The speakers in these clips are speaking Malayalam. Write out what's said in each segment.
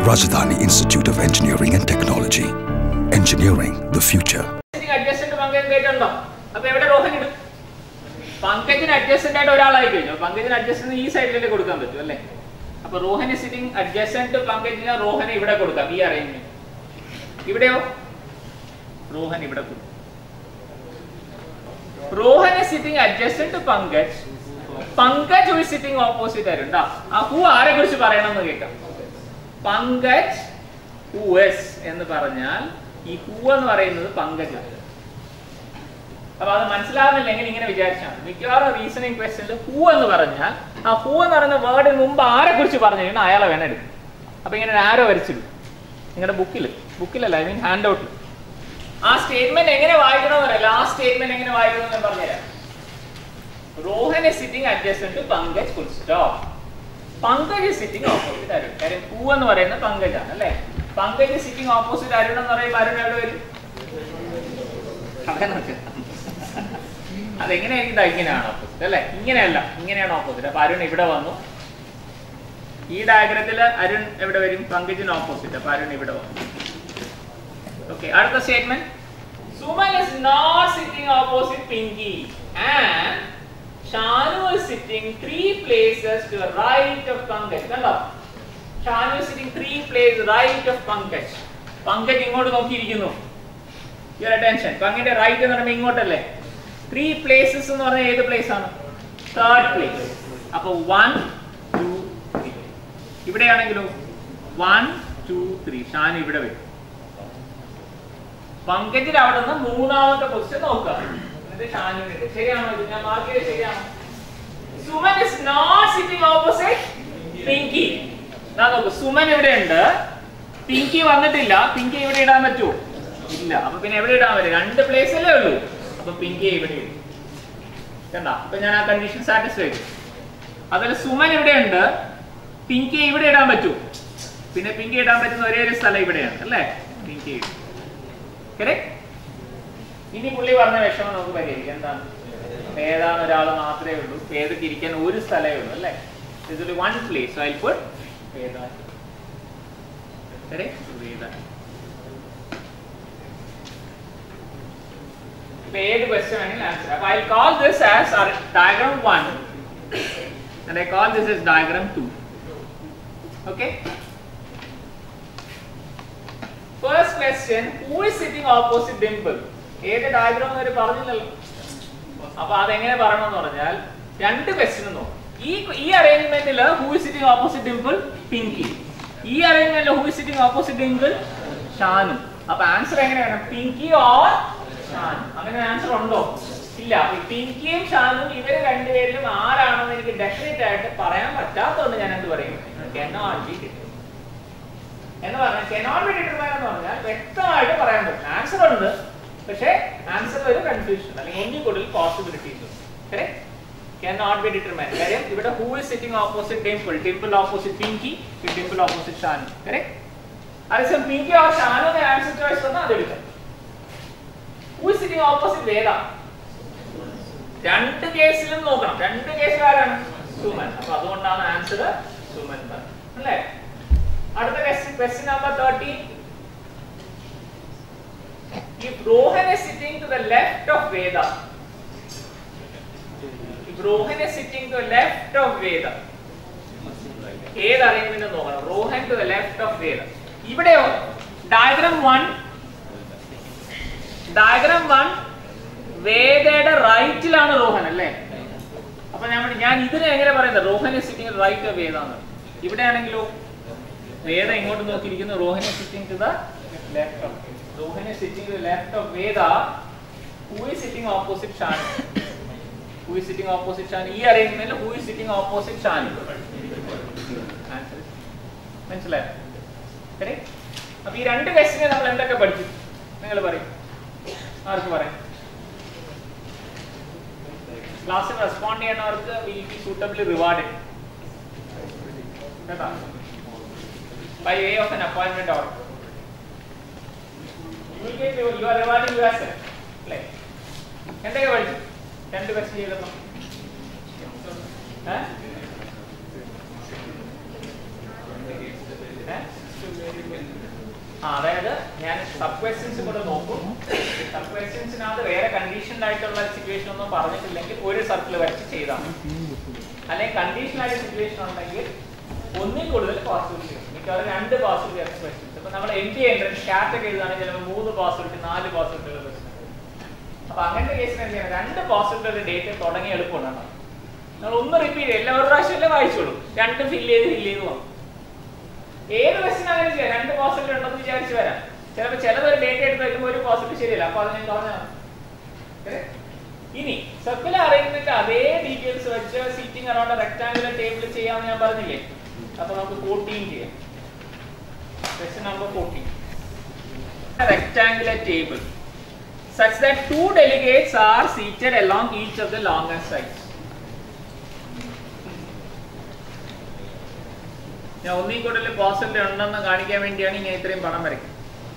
Rajdhani Institute of Engineering and Technology. Engineering the future. Adjacent Pankaj കേട്ടുണ്ടോ അപ്പൊ എവിടെ റോഹൻ ഇടും പങ്കജിന് അഡ്ജസ്റ്റന്റ് ആയിട്ട് ഒരാളായി കഴിഞ്ഞു പങ്കജിന് അഡ്ജസ്റ്റന്റ് ഈ സൈഡിലല്ലേ കൊടുക്കാൻ പറ്റും അല്ലേ അപ്പൊ റോഹന് സിറ്റിംഗ് അഡ്ജസ്റ്റന്റ് പങ്കജിന് റോഹന് ഇവിടെ കൊടുക്കാം ഈ അറേഞ്ച്മെന്റ് ഇവിടെയോ റോഹൻ ഇവിടെ കൊടുക്കും റോഹന് സിറ്റിംഗ് അഡ്ജസ്റ്റന്റ് പങ്കജ് പങ്കജ് ഒരു സിറ്റിംഗ് ഓപ്പോസിറ്റ് ആരുണ്ടോ ആ ഹൂ ആരെ കുറിച്ച് പറയണമെന്ന് കേൾക്കാം പങ്കജ് ഹൂ എസ് എന്ന് പറഞ്ഞാൽ ഈ ഹൂ എന്ന് പറയുന്നത് പങ്കജാണ് അപ്പൊ അത് മനസ്സിലാവുന്നില്ലെങ്കിൽ ഇങ്ങനെ വിചാരിച്ചാൽ മതി. മിക്കവാറും റീസണിങ് ക്വസ്റ്റനിൽ ഹൂ എന്ന് പറഞ്ഞാൽ ആ ഹൂ എന്ന് പറയുന്ന വേർഡിന് മുമ്പ് ആരെ കുറിച്ച് പറഞ്ഞു കഴിഞ്ഞാൽ അയാളെ വേണം എടുക്കും അപ്പൊ ഇങ്ങനെ ഒരു ആരോ വരച്ചിടും നിങ്ങളുടെ ബുക്കിൽ ബുക്കിലല്ല ഐ മീൻ ഹാൻഡ് ഔട്ടിൽ ആ സ്റ്റേറ്റ്മെന്റ് എങ്ങനെ വായിക്കണമെന്നറിയില്ല ആ സ്റ്റേറ്റ്മെന്റ് എങ്ങനെ വായിക്കണമെന്ന് ഞാൻ പറഞ്ഞുതരാം Rohan is sitting adjacent to Pankaj full stop Pankaj is sitting opposite Arun കാര്യം പൂ എന്ന് പറയുന്ന പങ്കജാണ് അല്ലേ പങ്കജ് സിറ്റിംഗ് ഓപ്പോസിറ്റ് അരുൺ എന്ന് പറയുമ്പോൾ അരുൺ എവിടെ വരും അവിടെ നോക്ക്. അതെങ്ങനെയായിരിക്കും ഇതാ ഇങ്ങനെയാണ് ഓപ്പോസിറ്റ് അല്ലേ ഇങ്ങനെയല്ല ഇങ്ങനെയാണ് ഓപ്പോസിറ്റ് അപ്പൊ അരുൺ ഇവിടെ വന്നു ഈ ഡയഗ്രത്തിൽ അരുൺ എവിടെ വരും പങ്കജിന് ഓപ്പോസിറ്റ് അപ്പൊ അരുൺ ഇവിടെ വന്നു ഓക്കെ അടുത്ത statement Suman is not sitting opposite Pinky and Shanu is sitting three places to the right of Pankaj. കണ്ടോ Shanu is sitting three places right of Pankaj. Pankaj ഇങ്ങോട്ട് നോക്കിയിരിക്കുന്നു യുവർ അറ്റൻഷൻ പങ്കിന്റെ റൈറ്റ് എന്ന് പറയുമ്പോൾ ഇങ്ങോട്ടല്ലേ ത്രീ പ്ലേസസ് എന്ന് പറഞ്ഞാൽ ഏത് പ്ലേസ് ആണ് തേർഡ് പ്ലേസ് അപ്പൊ വൺ ടു ത്രീ ഇവിടെയാണെങ്കിലോ വൺ ടു ത്രീ ഷാനു ഇവിടെ വരും പങ്കജിൽ അവിടെ നിന്ന് മൂന്നാമത്തെ പൊസിഷൻ നോക്കുക എന്നിട്ട് ഷാനുവിന്റെ ശരിയാണോ ഇത് ഞാൻ മാർക്ക് ചെയ്ത് ശരിയാണോ Suman is not sitting opposite Pinky ഞാൻ നോക്ക് സുമൻ ഇവിടെ ഉണ്ട് പിങ്കി വന്നിട്ടില്ല പിങ്കി ഇവിടെ ഇടാൻ പറ്റുമോ ഇല്ല അപ്പൊ പിന്നെ എവിടെ ഇടാൻ പറ്റും രണ്ട് പ്ലേസ് അല്ലേ ഉള്ളൂ അപ്പൊ പിങ്കി ഇവിടെ ഇടും കണ്ട അപ്പൊ ഞാൻ ആ കണ്ടീഷൻ സാറ്റിസ്ഫൈ ചെയ്തു അതിൽ സുമൻ ഇവിടെ ഉണ്ട് പിങ്കി ഇവിടെ ഇടാൻ പറ്റുമോ പിന്നെ പിങ്കി ഇടാൻ പറ്റുന്ന ഒരേ ഒരു സ്ഥലം ഇവിടെയാണ് അല്ലേ പിങ്കി ഇടും Correct? ഇനി പുള്ളി പറഞ്ഞ വിഷമം നമുക്ക് പരിഹരിക്കാം എന്താണ് ഏതാണ് ഒരാൾ മാത്രമേ ഉള്ളൂ ഏതൊക്കെ ഇരിക്കാൻ ഒരു സ്ഥലമേ ഉള്ളൂ അല്ലേ ഇതിൽ one place I put Veda Veda ഇപ്പൊ ഏത് ക്വസ്റ്റ്യൻ വേണമെങ്കിലും ആൻസർ അപ്പൊ I call this as diagram one and I call this as diagram 2 okay First question, who is sitting opposite dimple? ഏത് ഡയഗ്രാം വരെ പറഞ്ഞില്ലല്ലോ അപ്പൊ അതെങ്ങനെ പറയണമെന്ന് പറഞ്ഞാൽ രണ്ട് ക്വസ്റ്റ്യൻ നോക്കും ഈ ഈ അറേഞ്ച്മെന്റിൽ who is sitting opposite Dimple Pinky ഈ അറേഞ്ച്മെന്റിൽ who is sitting opposite Dimple Shanu അപ്പൊ ആൻസർ എങ്ങനെയാണ് പിങ്കി ഓർ ഷാനു അങ്ങനെ ആൻസർ ഉണ്ടോ ഇല്ല അപ്പൊ ഈ പിങ്കിയും ഷാനും ഇവര് രണ്ടുപേരിലും ആരാണെന്ന് എനിക്ക് ഡെഫിനറ്റ് ആയിട്ട് പറയാൻ പറ്റാത്തതുകൊണ്ട് ഞാൻ എന്ത് പറയും cannot be determined. എന്ന് പറഞ്ഞാൽ കെനോട്ട് ബി ഡിറ്റർമൈൻ എന്ന് പറഞ്ഞാൽ വ്യക്തമായിട്ട് പറയാൻ പറ്റും ആൻസർ ഉണ്ട് പക്ഷേ ആൻസർ ഒരു കൺഫ്യൂഷൻ അല്ലെങ്കിൽ ഒന്നിൽ കൂടുതൽ പോസിബിലിറ്റീസ് ഉണ്ട് കെനോട്ട് ബി ഡിറ്റർമൈൻ കാര്യം ഇവിടെ who is sitting opposite Dimple Dimple opposite Pinky Dimple opposite Shanu correct അതേസമയം പിങ്കി ഓർ ഷാനു എന്ന ആൻസർ ചോയ്സ് വന്നാൽ അതെടുക്കാം who is sitting opposite Veda രണ്ട് കേസിലും നോക്കണം രണ്ട് കേസിൽ ആരാണ് സുമൻ അപ്പൊ അതുകൊണ്ടാണ് ആൻസർ സുമൻ അല്ലേ അടുത്ത question question number 13 if rohan is sitting to the left of veda if rohan is sitting to the left of veda ഏത് അറേഞ്ച്മെന്റ് നോക്കണം Rohan to the left of Veda ഇവിടെയോ ഡയഗ്രാം വൺ ഡയഗ്രാം വൺ വേദയുടെ റൈറ്റിലാണ് റോഹൻ അല്ലേ അപ്പൊ ഞാൻ ഞാൻ ഇതിനെ എങ്ങനെ പറയുന്നത് Rohan is sitting right of Veda എന്ന് ഇവിടെയാണെങ്കിലോ വേദ ഇങ്ങോട്ട് നോക്കിയിരിക്കുന്നു Rohini sitting to the left of Rohini sitting to left of Veda who is sitting opposite Shan who is sitting opposite Shan ഈ അറേഞ്ച്മെന്റിൽ who is sitting opposite Shan മനസ്സിലായോ ശരി അപ്പൊ ഈ രണ്ട് ക്വസ്റ്റിനെ നമ്മൾ എന്തൊക്കെ പഠിച്ചു നിങ്ങൾ പറയും ആർക്ക് പറയാം ക്ലാസ്സിൽ റെസ്പോണ്ട് ചെയ്യണവർക്ക് വിൽ ബി സൂട്ടബിളി റിവാർഡഡ് കേട്ടോ by way of an appointment order. You will get your, you are rewarding yourself. Like, എന്തൊക്കെ പഠിച്ചു രണ്ട് ക്വസ്റ്റ്യൻ ചെയ്തപ്പോ ഏ? ഏ? ആ, അതായത് ഞാൻ സബ് ക്വസ്റ്റ്യൻസ് കൂടെ നോക്കും സബ് ക്വസ്റ്റ്യൻസിനകത്ത് വേറെ കണ്ടീഷൻഡ് ആയിട്ടുള്ള സിറ്റുവേഷൻ ഒന്നും പറഞ്ഞിട്ടില്ലെങ്കിൽ ഒരു സർക്കിൾ വരച്ച് ചെയ്താൽ മതി അല്ലെങ്കിൽ കണ്ടീഷണൽ ആയ സിറ്റുവേഷൻ ഉണ്ടെങ്കിൽ ഒന്നിൽ കൂടുതൽ പോസിബിലിറ്റി ഉണ്ട് മിക്കവാറും രണ്ട് പോസിബിലിറ്റി ക്വസ്റ്റ്യൻസ് ഇപ്പൊ നമ്മൾ എം ഡി എൻട്രൻസ് സ്റ്റാറ്റ് ഒക്കെ എഴുതുകയാണെങ്കിൽ ചിലപ്പോൾ മൂന്ന് പോസിബിലിറ്റി നാല് പോസിബിലിറ്റി ഉള്ള ക്വസ്റ്റ്യൻ അപ്പൊ അങ്ങനത്തെ കേസിന് എന്ത് ചെയ്യണം രണ്ട് പോസിബിലിറ്റി ഉള്ള ഡേറ്റ് തുടങ്ങി എളുപ്പമുണ്ടാണ് നമ്മൾ ഒന്ന് റിപ്പീറ്റ് എല്ലാ ഒരു പ്രാവശ്യമല്ലേ വായിച്ചോളൂ രണ്ട് ഫില്ല് ചെയ്ത് ഫില്ല് ചെയ്ത് പോകാം ഏത് ക്വസ്റ്റ്യൻ അങ്ങനെ ചെയ്യാം രണ്ട് പോസിബിലിറ്റി ഉണ്ടെന്ന് വിചാരിച്ച് വരാം ചിലപ്പോൾ ചിലത് ഒരു ഡേറ്റ് എടുത്ത് വെക്കുമ്പോൾ ഒരു പോസിബിലിറ്റി ശരിയല്ല അപ്പൊ അത് ഞാൻ പറഞ്ഞാൽ ഇനി സർക്കുലർ അറേഞ്ച്മെന്റ് അതേ ഡീറ്റെയിൽസ് വെച്ച് സിറ്റിംഗ് അറൗണ്ട് റെക്ടാങ്കുലർ ടേബിൾ ചെയ്യാമെന്ന് ഞാൻ പറഞ്ഞില്ലേ അപ്പൊ നമുക്ക് ഫോർട്ടീൻ ചെയ്യാം question number fourteen rectangular table such that two delegates are seated along each of the longest sides. ഞാൻ ഒന്നിൽ കൂടുതൽ പോസിബിലിറ്റി ഉണ്ടെന്ന് കാണിക്കാൻ വേണ്ടിയാണ് ഇങ്ങനെ ഇത്രയും പണം വരയ്ക്കുന്നത്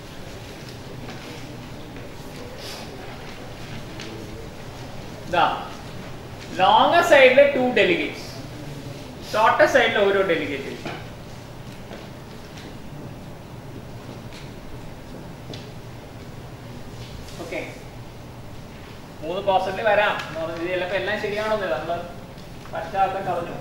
ഇതാ ലോങ്ങർ സൈഡില് ടു ഡെലിഗേറ്റ്സ് ഷോർട്ടർ സൈഡിൽ ഓരോ ഡെലിഗേറ്റ് ഓക്കെ മൂന്ന് പോസിബിലിറ്റി വരാം എന്ന് പറഞ്ഞത് ചിലപ്പോൾ എല്ലാം ശരിയാണോന്നില്ല നമ്മൾ പറ്റാത്ത കളഞ്ഞു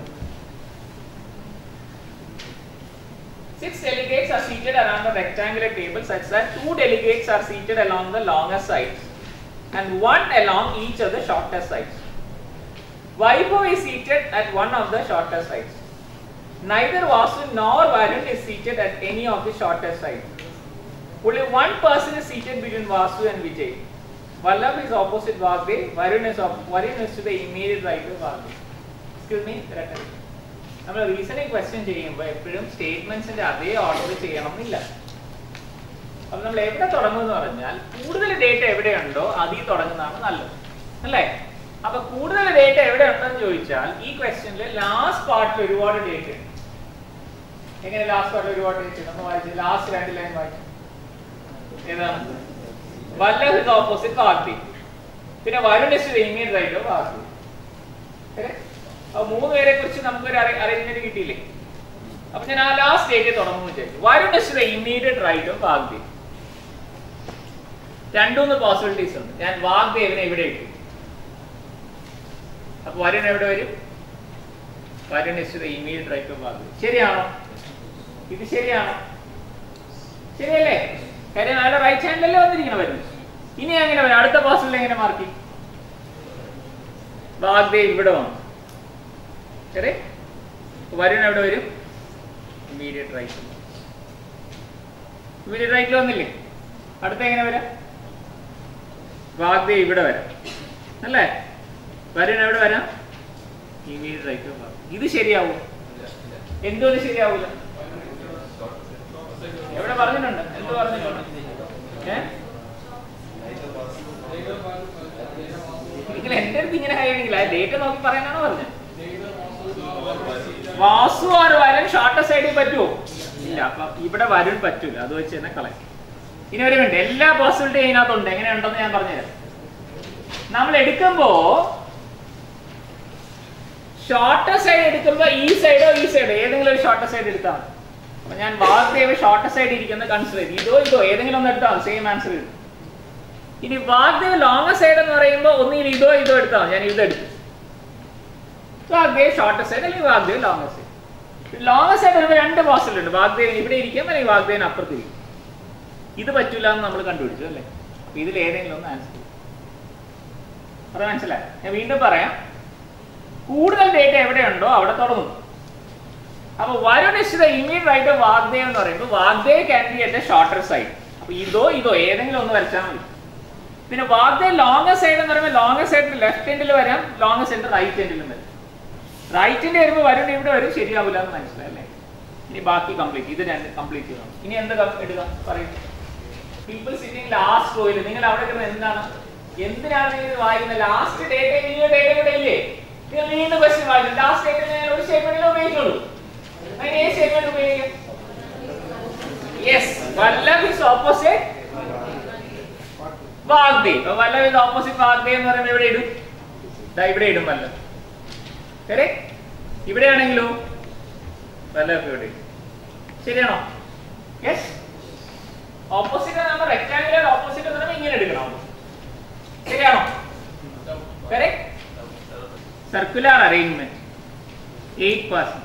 Six delegates are seated around the rectangular table such that two delegates are seated along the longest sides and one along each of the shortest sides. Vaibhav is seated at one of the shortest sides. Neither Vasu nor Varun is seated at any of the shortest sides. Only one person is seated between Vasu and Vijay. Vallabh is opposite Vagdev, Varun is, op- Varun is to the immediate right of Vagdev. Excuse me, correct. നമ്മൾ റീസണിങ് ക്വസ്റ്റ്യൻ ചെയ്യുമ്പോൾ എപ്പോഴും സ്റ്റേറ്റ്മെന്റ്സിന്റെ അതേ ഓർഡർ ചെയ്യണം എന്നില്ല അപ്പൊ നമ്മൾ എവിടെ തുടങ്ങും എന്ന് പറഞ്ഞാൽ കൂടുതൽ ഡേറ്റ എവിടെയുണ്ടോ അതിൽ തുടങ്ങുന്നതാണ് നല്ലത് അല്ലേ അപ്പൊ കൂടുതൽ ഡേറ്റ എവിടെ ഉണ്ടെന്ന് ചോദിച്ചാൽ ഈ ക്വസ്റ്റ്യനിൽ ലാസ്റ്റ് പാർട്ടിൽ ഒരുപാട് ഡേറ്റ ഉണ്ട് എങ്ങനെ ലാസ്റ്റ് പാർട്ടിൽ ഒരുപാട് ഡേറ്റ ഉണ്ട് നമ്മൾ വായിച്ചു ലാസ്റ്റ് രണ്ട് ലൈൻ വായിച്ചു ഏതാണ് വല്ലഭ് ഇസ് ഓപ്പോസിറ്റ് പാർട്ടി പിന്നെ Varun is immediate right party അപ്പൊ മൂന്ന് പേരെ കുറിച്ച് നമുക്കൊരു അറേഞ്ച്മെന്റ് കിട്ടിയില്ലേ അപ്പൊ ഞാൻ ആ ലാസ്റ്റ് ഡേറ്റ് തുടങ്ങുന്നു വിചാരിച്ചു Varun is the immediate right of Vagdev രണ്ടൂന്ന് പോസിബിലിറ്റീസ് ഉണ്ട് ഞാൻ വാഗ്ദേവിനെ ഇവിടെ ഇട്ടു അപ്പൊ വരുൺ എവിടെ വരും Varun is the immediate right of Vagdev ശരിയാണോ ഇത് ശരിയാണോ ശരിയല്ലേ കാര്യം അയാളുടെ റൈറ്റ് ഹാൻഡിലല്ലേ വന്നിരിക്കണം വരുന്നു ഇനി എങ്ങനെ വരും അടുത്ത പോസിബിൾ എങ്ങനെ മാർക്ക് ചെയ്യും വാഗ്ദേവ് ഇവിടെ വന്നു ശരി വരുൺ എവിടെ വരും ഇമീഡിയറ്റ് റൈറ്റ് ഇമീഡിയറ്റ് റൈറ്റിൽ വന്നില്ലേ അടുത്ത എങ്ങനെ വരാം വാഗ്ദേവ് ഇവിടെ വരാം അല്ലേ വരുൺ എവിടെ വരാം ഇമീഡിയറ്റ് റൈറ്റ് ഇത് ശരിയാവും എന്തുകൊണ്ട് ശരിയാവൂല എവിടെ പറഞ്ഞിട്ടുണ്ട് എന്ത് പറഞ്ഞിട്ടുണ്ട് ഏ നിങ്ങൾ എന്റെ അടുത്ത് ഇങ്ങനെ കഴിയണമെങ്കിൽ ആ ഡേറ്റ് നോക്കി പറയാനാണോ പറഞ്ഞത് വാസു ആർ വരൻ ഷോർട്ടർ സൈഡിൽ പറ്റുമോ ഇല്ല അപ്പൊ ഇവിടെ വരുൺ പറ്റൂല അത് വെച്ച് തന്നെ കളയും ഇനി ഒരു മിനിറ്റ് എല്ലാ പോസിബിലിറ്റി ഇതിനകത്തുണ്ട് എങ്ങനെയുണ്ടെന്ന് ഞാൻ പറഞ്ഞുതരാം നമ്മൾ എടുക്കുമ്പോ ഷോർട്ടർ സൈഡ് എടുക്കുമ്പോ ഈ സൈഡോ ഈ സൈഡോ ഏതെങ്കിലും ഒരു ഷോർട്ടർ സൈഡ് എടുത്താൽ മതി അപ്പൊ ഞാൻ വാഗ്ദേവ് ഷോർട്ടർ സൈഡ് ഇരിക്കുന്ന കൺസിഡർ ചെയ്തു ഇതോ ഇതോ ഏതെങ്കിലും ഒന്ന് എടുത്താൽ സെയിം ആൻസർ കിട്ടും ഇനി വാഗ്ദേവ് ലോങ്ങർ സൈഡ് എന്ന് പറയുമ്പോൾ ഒന്നുകിൽ ഇതോ ഇതോ എടുത്താൽ ഞാൻ ഇതെടുത്തു വാഗ്ദേവ് ഷോർട്ടർ സൈഡ് അല്ലെങ്കിൽ Vagdev longer side longer side വരുമ്പോൾ രണ്ട് പോസിബിൾ ഉണ്ട് വാഗ്ദേവിന് ഇവിടെ ഇരിക്കാം അല്ലെങ്കിൽ വാഗ്ദേവിന് അപ്പുറത്ത് ഇരിക്കും ഇത് പറ്റൂല എന്ന് നമ്മൾ കണ്ടുപിടിച്ചു അല്ലേ അപ്പൊ ഇതിൽ ഏതെങ്കിലും ഒന്ന് ആൻസർ അത് മനസ്സിലായി ഞാൻ വീണ്ടും പറയാം കൂടുതൽ ഡേറ്റ എവിടെയുണ്ടോ അവിടെ തുടങ്ങും അപ്പൊ Varun is the immediate right of Vagdev എന്ന് പറയുമ്പോൾ Vagdev can be at shorter side അപ്പൊ ഇതോ ഇതോ ഏതെങ്കിലും ഒന്ന് വരച്ചാൽ മതി പിന്നെ വാഗ്ദേവ് ലോങ്ങർ സൈഡ് എന്ന് പറയുമ്പോൾ ലോങ്ങർ സൈഡിൽ ലെഫ്റ്റ് എൻഡിൽ വരാം ലോങ്ങർ സൈഡിൽ റൈറ്റ് എൻഡിലും വരാം റൈറ്റിന്റെ വരുമ്പോൾ വരുൺ ഇവിടെ വരും ശരിയാവില്ല എന്ന് മനസ്സിലായല്ലേ ഇനി ബാക്കി കംപ്ലീറ്റ് ഇത് രണ്ട് കംപ്ലീറ്റ് ചെയ്യണം ഇനി എന്ത് കം- എടുക്കാം പറയും പീപ്പിൾ സിറ്റിംഗ് ലാസ്റ്റ് റോയിൽ നിങ്ങൾ അവിടെ കിടന്ന് എന്താണ് എന്തിനാണ് നിങ്ങൾ ഇത് വായിക്കുന്നത് ലാസ്റ്റ് ഡേറ്റ് നിങ്ങൾ ഡേറ്റ് ഇവിടെ ഇല്ലേ നിങ്ങൾ വീണ്ടും ക്വസ്റ്റ്യൻ വായിച്ചു ലാസ്റ്റ് ഡേറ്റ് ഞാൻ ഒരു സ്റ്റേറ്റ്മെന്റിൽ ഉപയോഗിക്കുള്ളൂ അതിന് ഏത് സ്റ്റേറ്റ്മെന്റ് ഉപയോഗിക്കും yes Vallabh is opposite Vagdev അപ്പൊ വല്ലഭ് ഇസ് ഓപ്പോസിറ്റ് വാഗ്ദേവ് എന്ന് പറയുമ്പോൾ എവിടെ ഇടും ദാ ഇവിടെ ഇടും വല്ലഭ് ശരി ഇവിടെയാണെങ്കിലോ വല്ലഭ് ഇവിടെ ഇടും ശരിയാണോ യെസ് ഓപ്പോസിറ്റ് നമ്മൾ റെക്ടാങ്കുലർ ഓപ്പോസിറ്റ് എന്ന് പറയുമ്പോൾ ഇങ്ങനെ എടുക്കണം ശരിയാണോ correct circular arrangement eight percent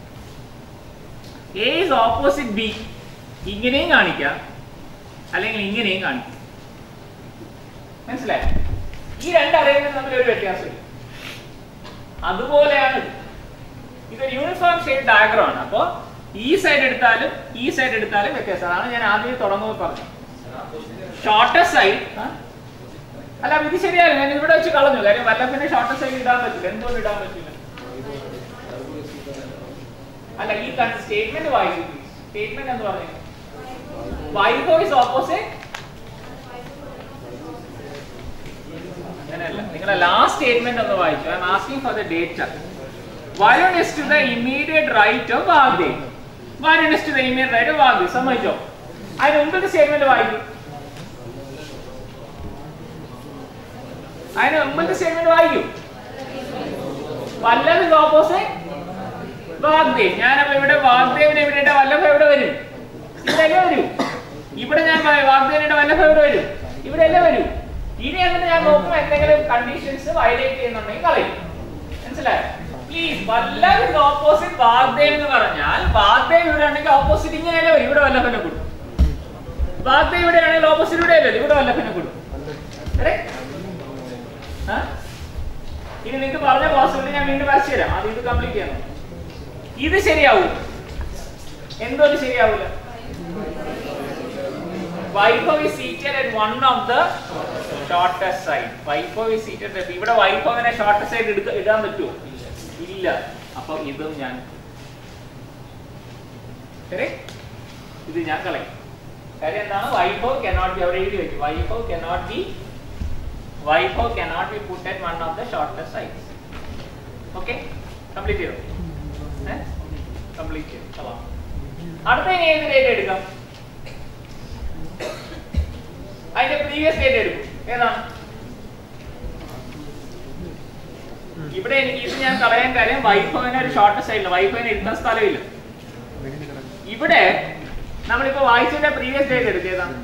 A is opposite B ഇങ്ങനെയും കാണിക്കാം അല്ലെങ്കിൽ ഇങ്ങനെയും കാണിക്കാം മനസ്സിലായോ ഈ രണ്ട് അറേഞ്ച്മെന്റ് തമ്മിൽ ഒരു വ്യത്യാസമില്ല അതുപോലെയാണ് ഇത്. ഇതൊരു യൂണിഫോം ഷേപ്പ് ഡയഗ്രം ആണ് അപ്പോ ഈ സൈഡ് എടുത്താലും ഈ സൈഡ് എടുത്താലും വ്യത്യാസം അതാണ് ഞാൻ ആദ്യം തുടങ്ങുമ്പോൾ പറഞ്ഞത് ഷോർട്ടസ്റ്റ് സൈഡ് അല്ല ഇത് ശരിയല്ല ഞാൻ ഇവിടെ വെച്ച് കളഞ്ഞു കാര്യം വല്ലപ്പിനെ ഷോർട്ടസ്റ്റ് സൈഡ് ഇടാൻ പറ്റില്ല എന്തുകൊണ്ട് ഇടാൻ പറ്റില്ല അല്ല ഈ സ്റ്റേറ്റ്മെന്റ് വായിക്കും സ്റ്റേറ്റ്മെന്റ് എന്ന് പറഞ്ഞു വൈഭവ് ഇസ് ഓപ്പോസിറ്റ് അങ്ങനെയല്ല നിങ്ങളുടെ ലാസ്റ്റ് സ്റ്റേറ്റ്മെന്റ് ഒന്ന് വായിച്ചു I am asking for the data Varun is to the immediate right of Vagdev Varun is to the immediate right of Vagdev സമ്മതിച്ചോ അതിന് മുമ്പത്തെ സ്റ്റേറ്റ്മെന്റ് വായിക്കും അതിന് മുമ്പത്തെ സ്റ്റേറ്റ്മെന്റ് വായിക്കും വല്ലത് ഓപ്പോസിറ്റ് വാഗ്ദേവ് ഞാനപ്പോ ഇവിടെ വാഗ്ദേവിനെ ഇവിടെ ഇട്ട വല്ലഭ എവിടെ വരും ഇവിടെ വരൂ ഇവിടെ ഞാൻ വാഗ്ദേവിനെ വല്ലഭ എവിടെ വരും ഇവിടെ അല്ലേ വരൂ ഇനി എന്നിട്ട് ഞാൻ നോക്കുമ്പോൾ എന്തെങ്കിലും കണ്ടീഷൻസ് വയലേറ്റ് ചെയ്യുന്നുണ്ടെങ്കിൽ കളയും മനസ്സിലായോ പ്ലീസ് വല്ലഭ ഓപ്പോസിറ്റ് വാഗ്ദേവ് എന്ന് പറഞ്ഞാൽ വാഗ്ദേവ് ഇവിടെ ഉണ്ടെങ്കിൽ ഓപ്പോസിറ്റ് ഇങ്ങനെയല്ലേ വരും ഇവിടെ വല്ലഭനെ കൊടുക്കും വാഗ്ദേവ് ഇവിടെ ആണെങ്കിൽ ഓപ്പോസിറ്റ് ഇവിടെ അല്ലേ ഇവിടെ വല്ലഭനെ കൊടുക്കും Correct? ആ? ഇനി നിങ്ങൾക്ക് പറഞ്ഞ പോസിബിലിറ്റി ഞാൻ വീണ്ടും വരച്ചു തരാം അത് ഇത് കംപ്ലീറ്റ് ചെയ്യണം ഇത് ശരിയാവൂ എന്തുകൊണ്ട് ശരിയാവൂല Vaibhav is seated at one of the shortest side Vaibhav is seated at ഇവിടെ വൈഭവിനെ ഷോർട്ടസ്റ്റ് സൈഡ് എടുക്ക ഇടാൻ പറ്റുമോ ഇല്ല അപ്പൊ ഇതും ഞാൻ ശരി ഇത് ഞാൻ കളയും കാര്യം എന്താണ് വൈഭവ് കനോട്ട് ബി അവിടെ എഴുതി വെച്ചു Vaibhav cannot be Vaibhav cannot be put at one of the shortest sides okay complete ചെയ്തു കംപ്ലീറ്റ് ചെയ്തു കൊള്ളാം. അടുത്ത ഇനി ഏത് ഡേറ്റ് എടുക്കാം അതിന്റെ പ്രീവിയസ് ഡേറ്റ് എടുക്കും ഏതാണ് ഇവിടെ എനിക്ക് ഇത് ഞാൻ കളയാൻ കാര്യം വൈഭവന് ഒരു ഷോർട്ട് സൈഡില്ല വൈഭവന് ഇരുത്താൻ സ്ഥലമില്ല ഇവിടെ നമ്മളിപ്പോ വായിച്ചതിന്റെ പ്രീവിയസ് ഡേറ്റ് എടുക്കുക ഏതാണ്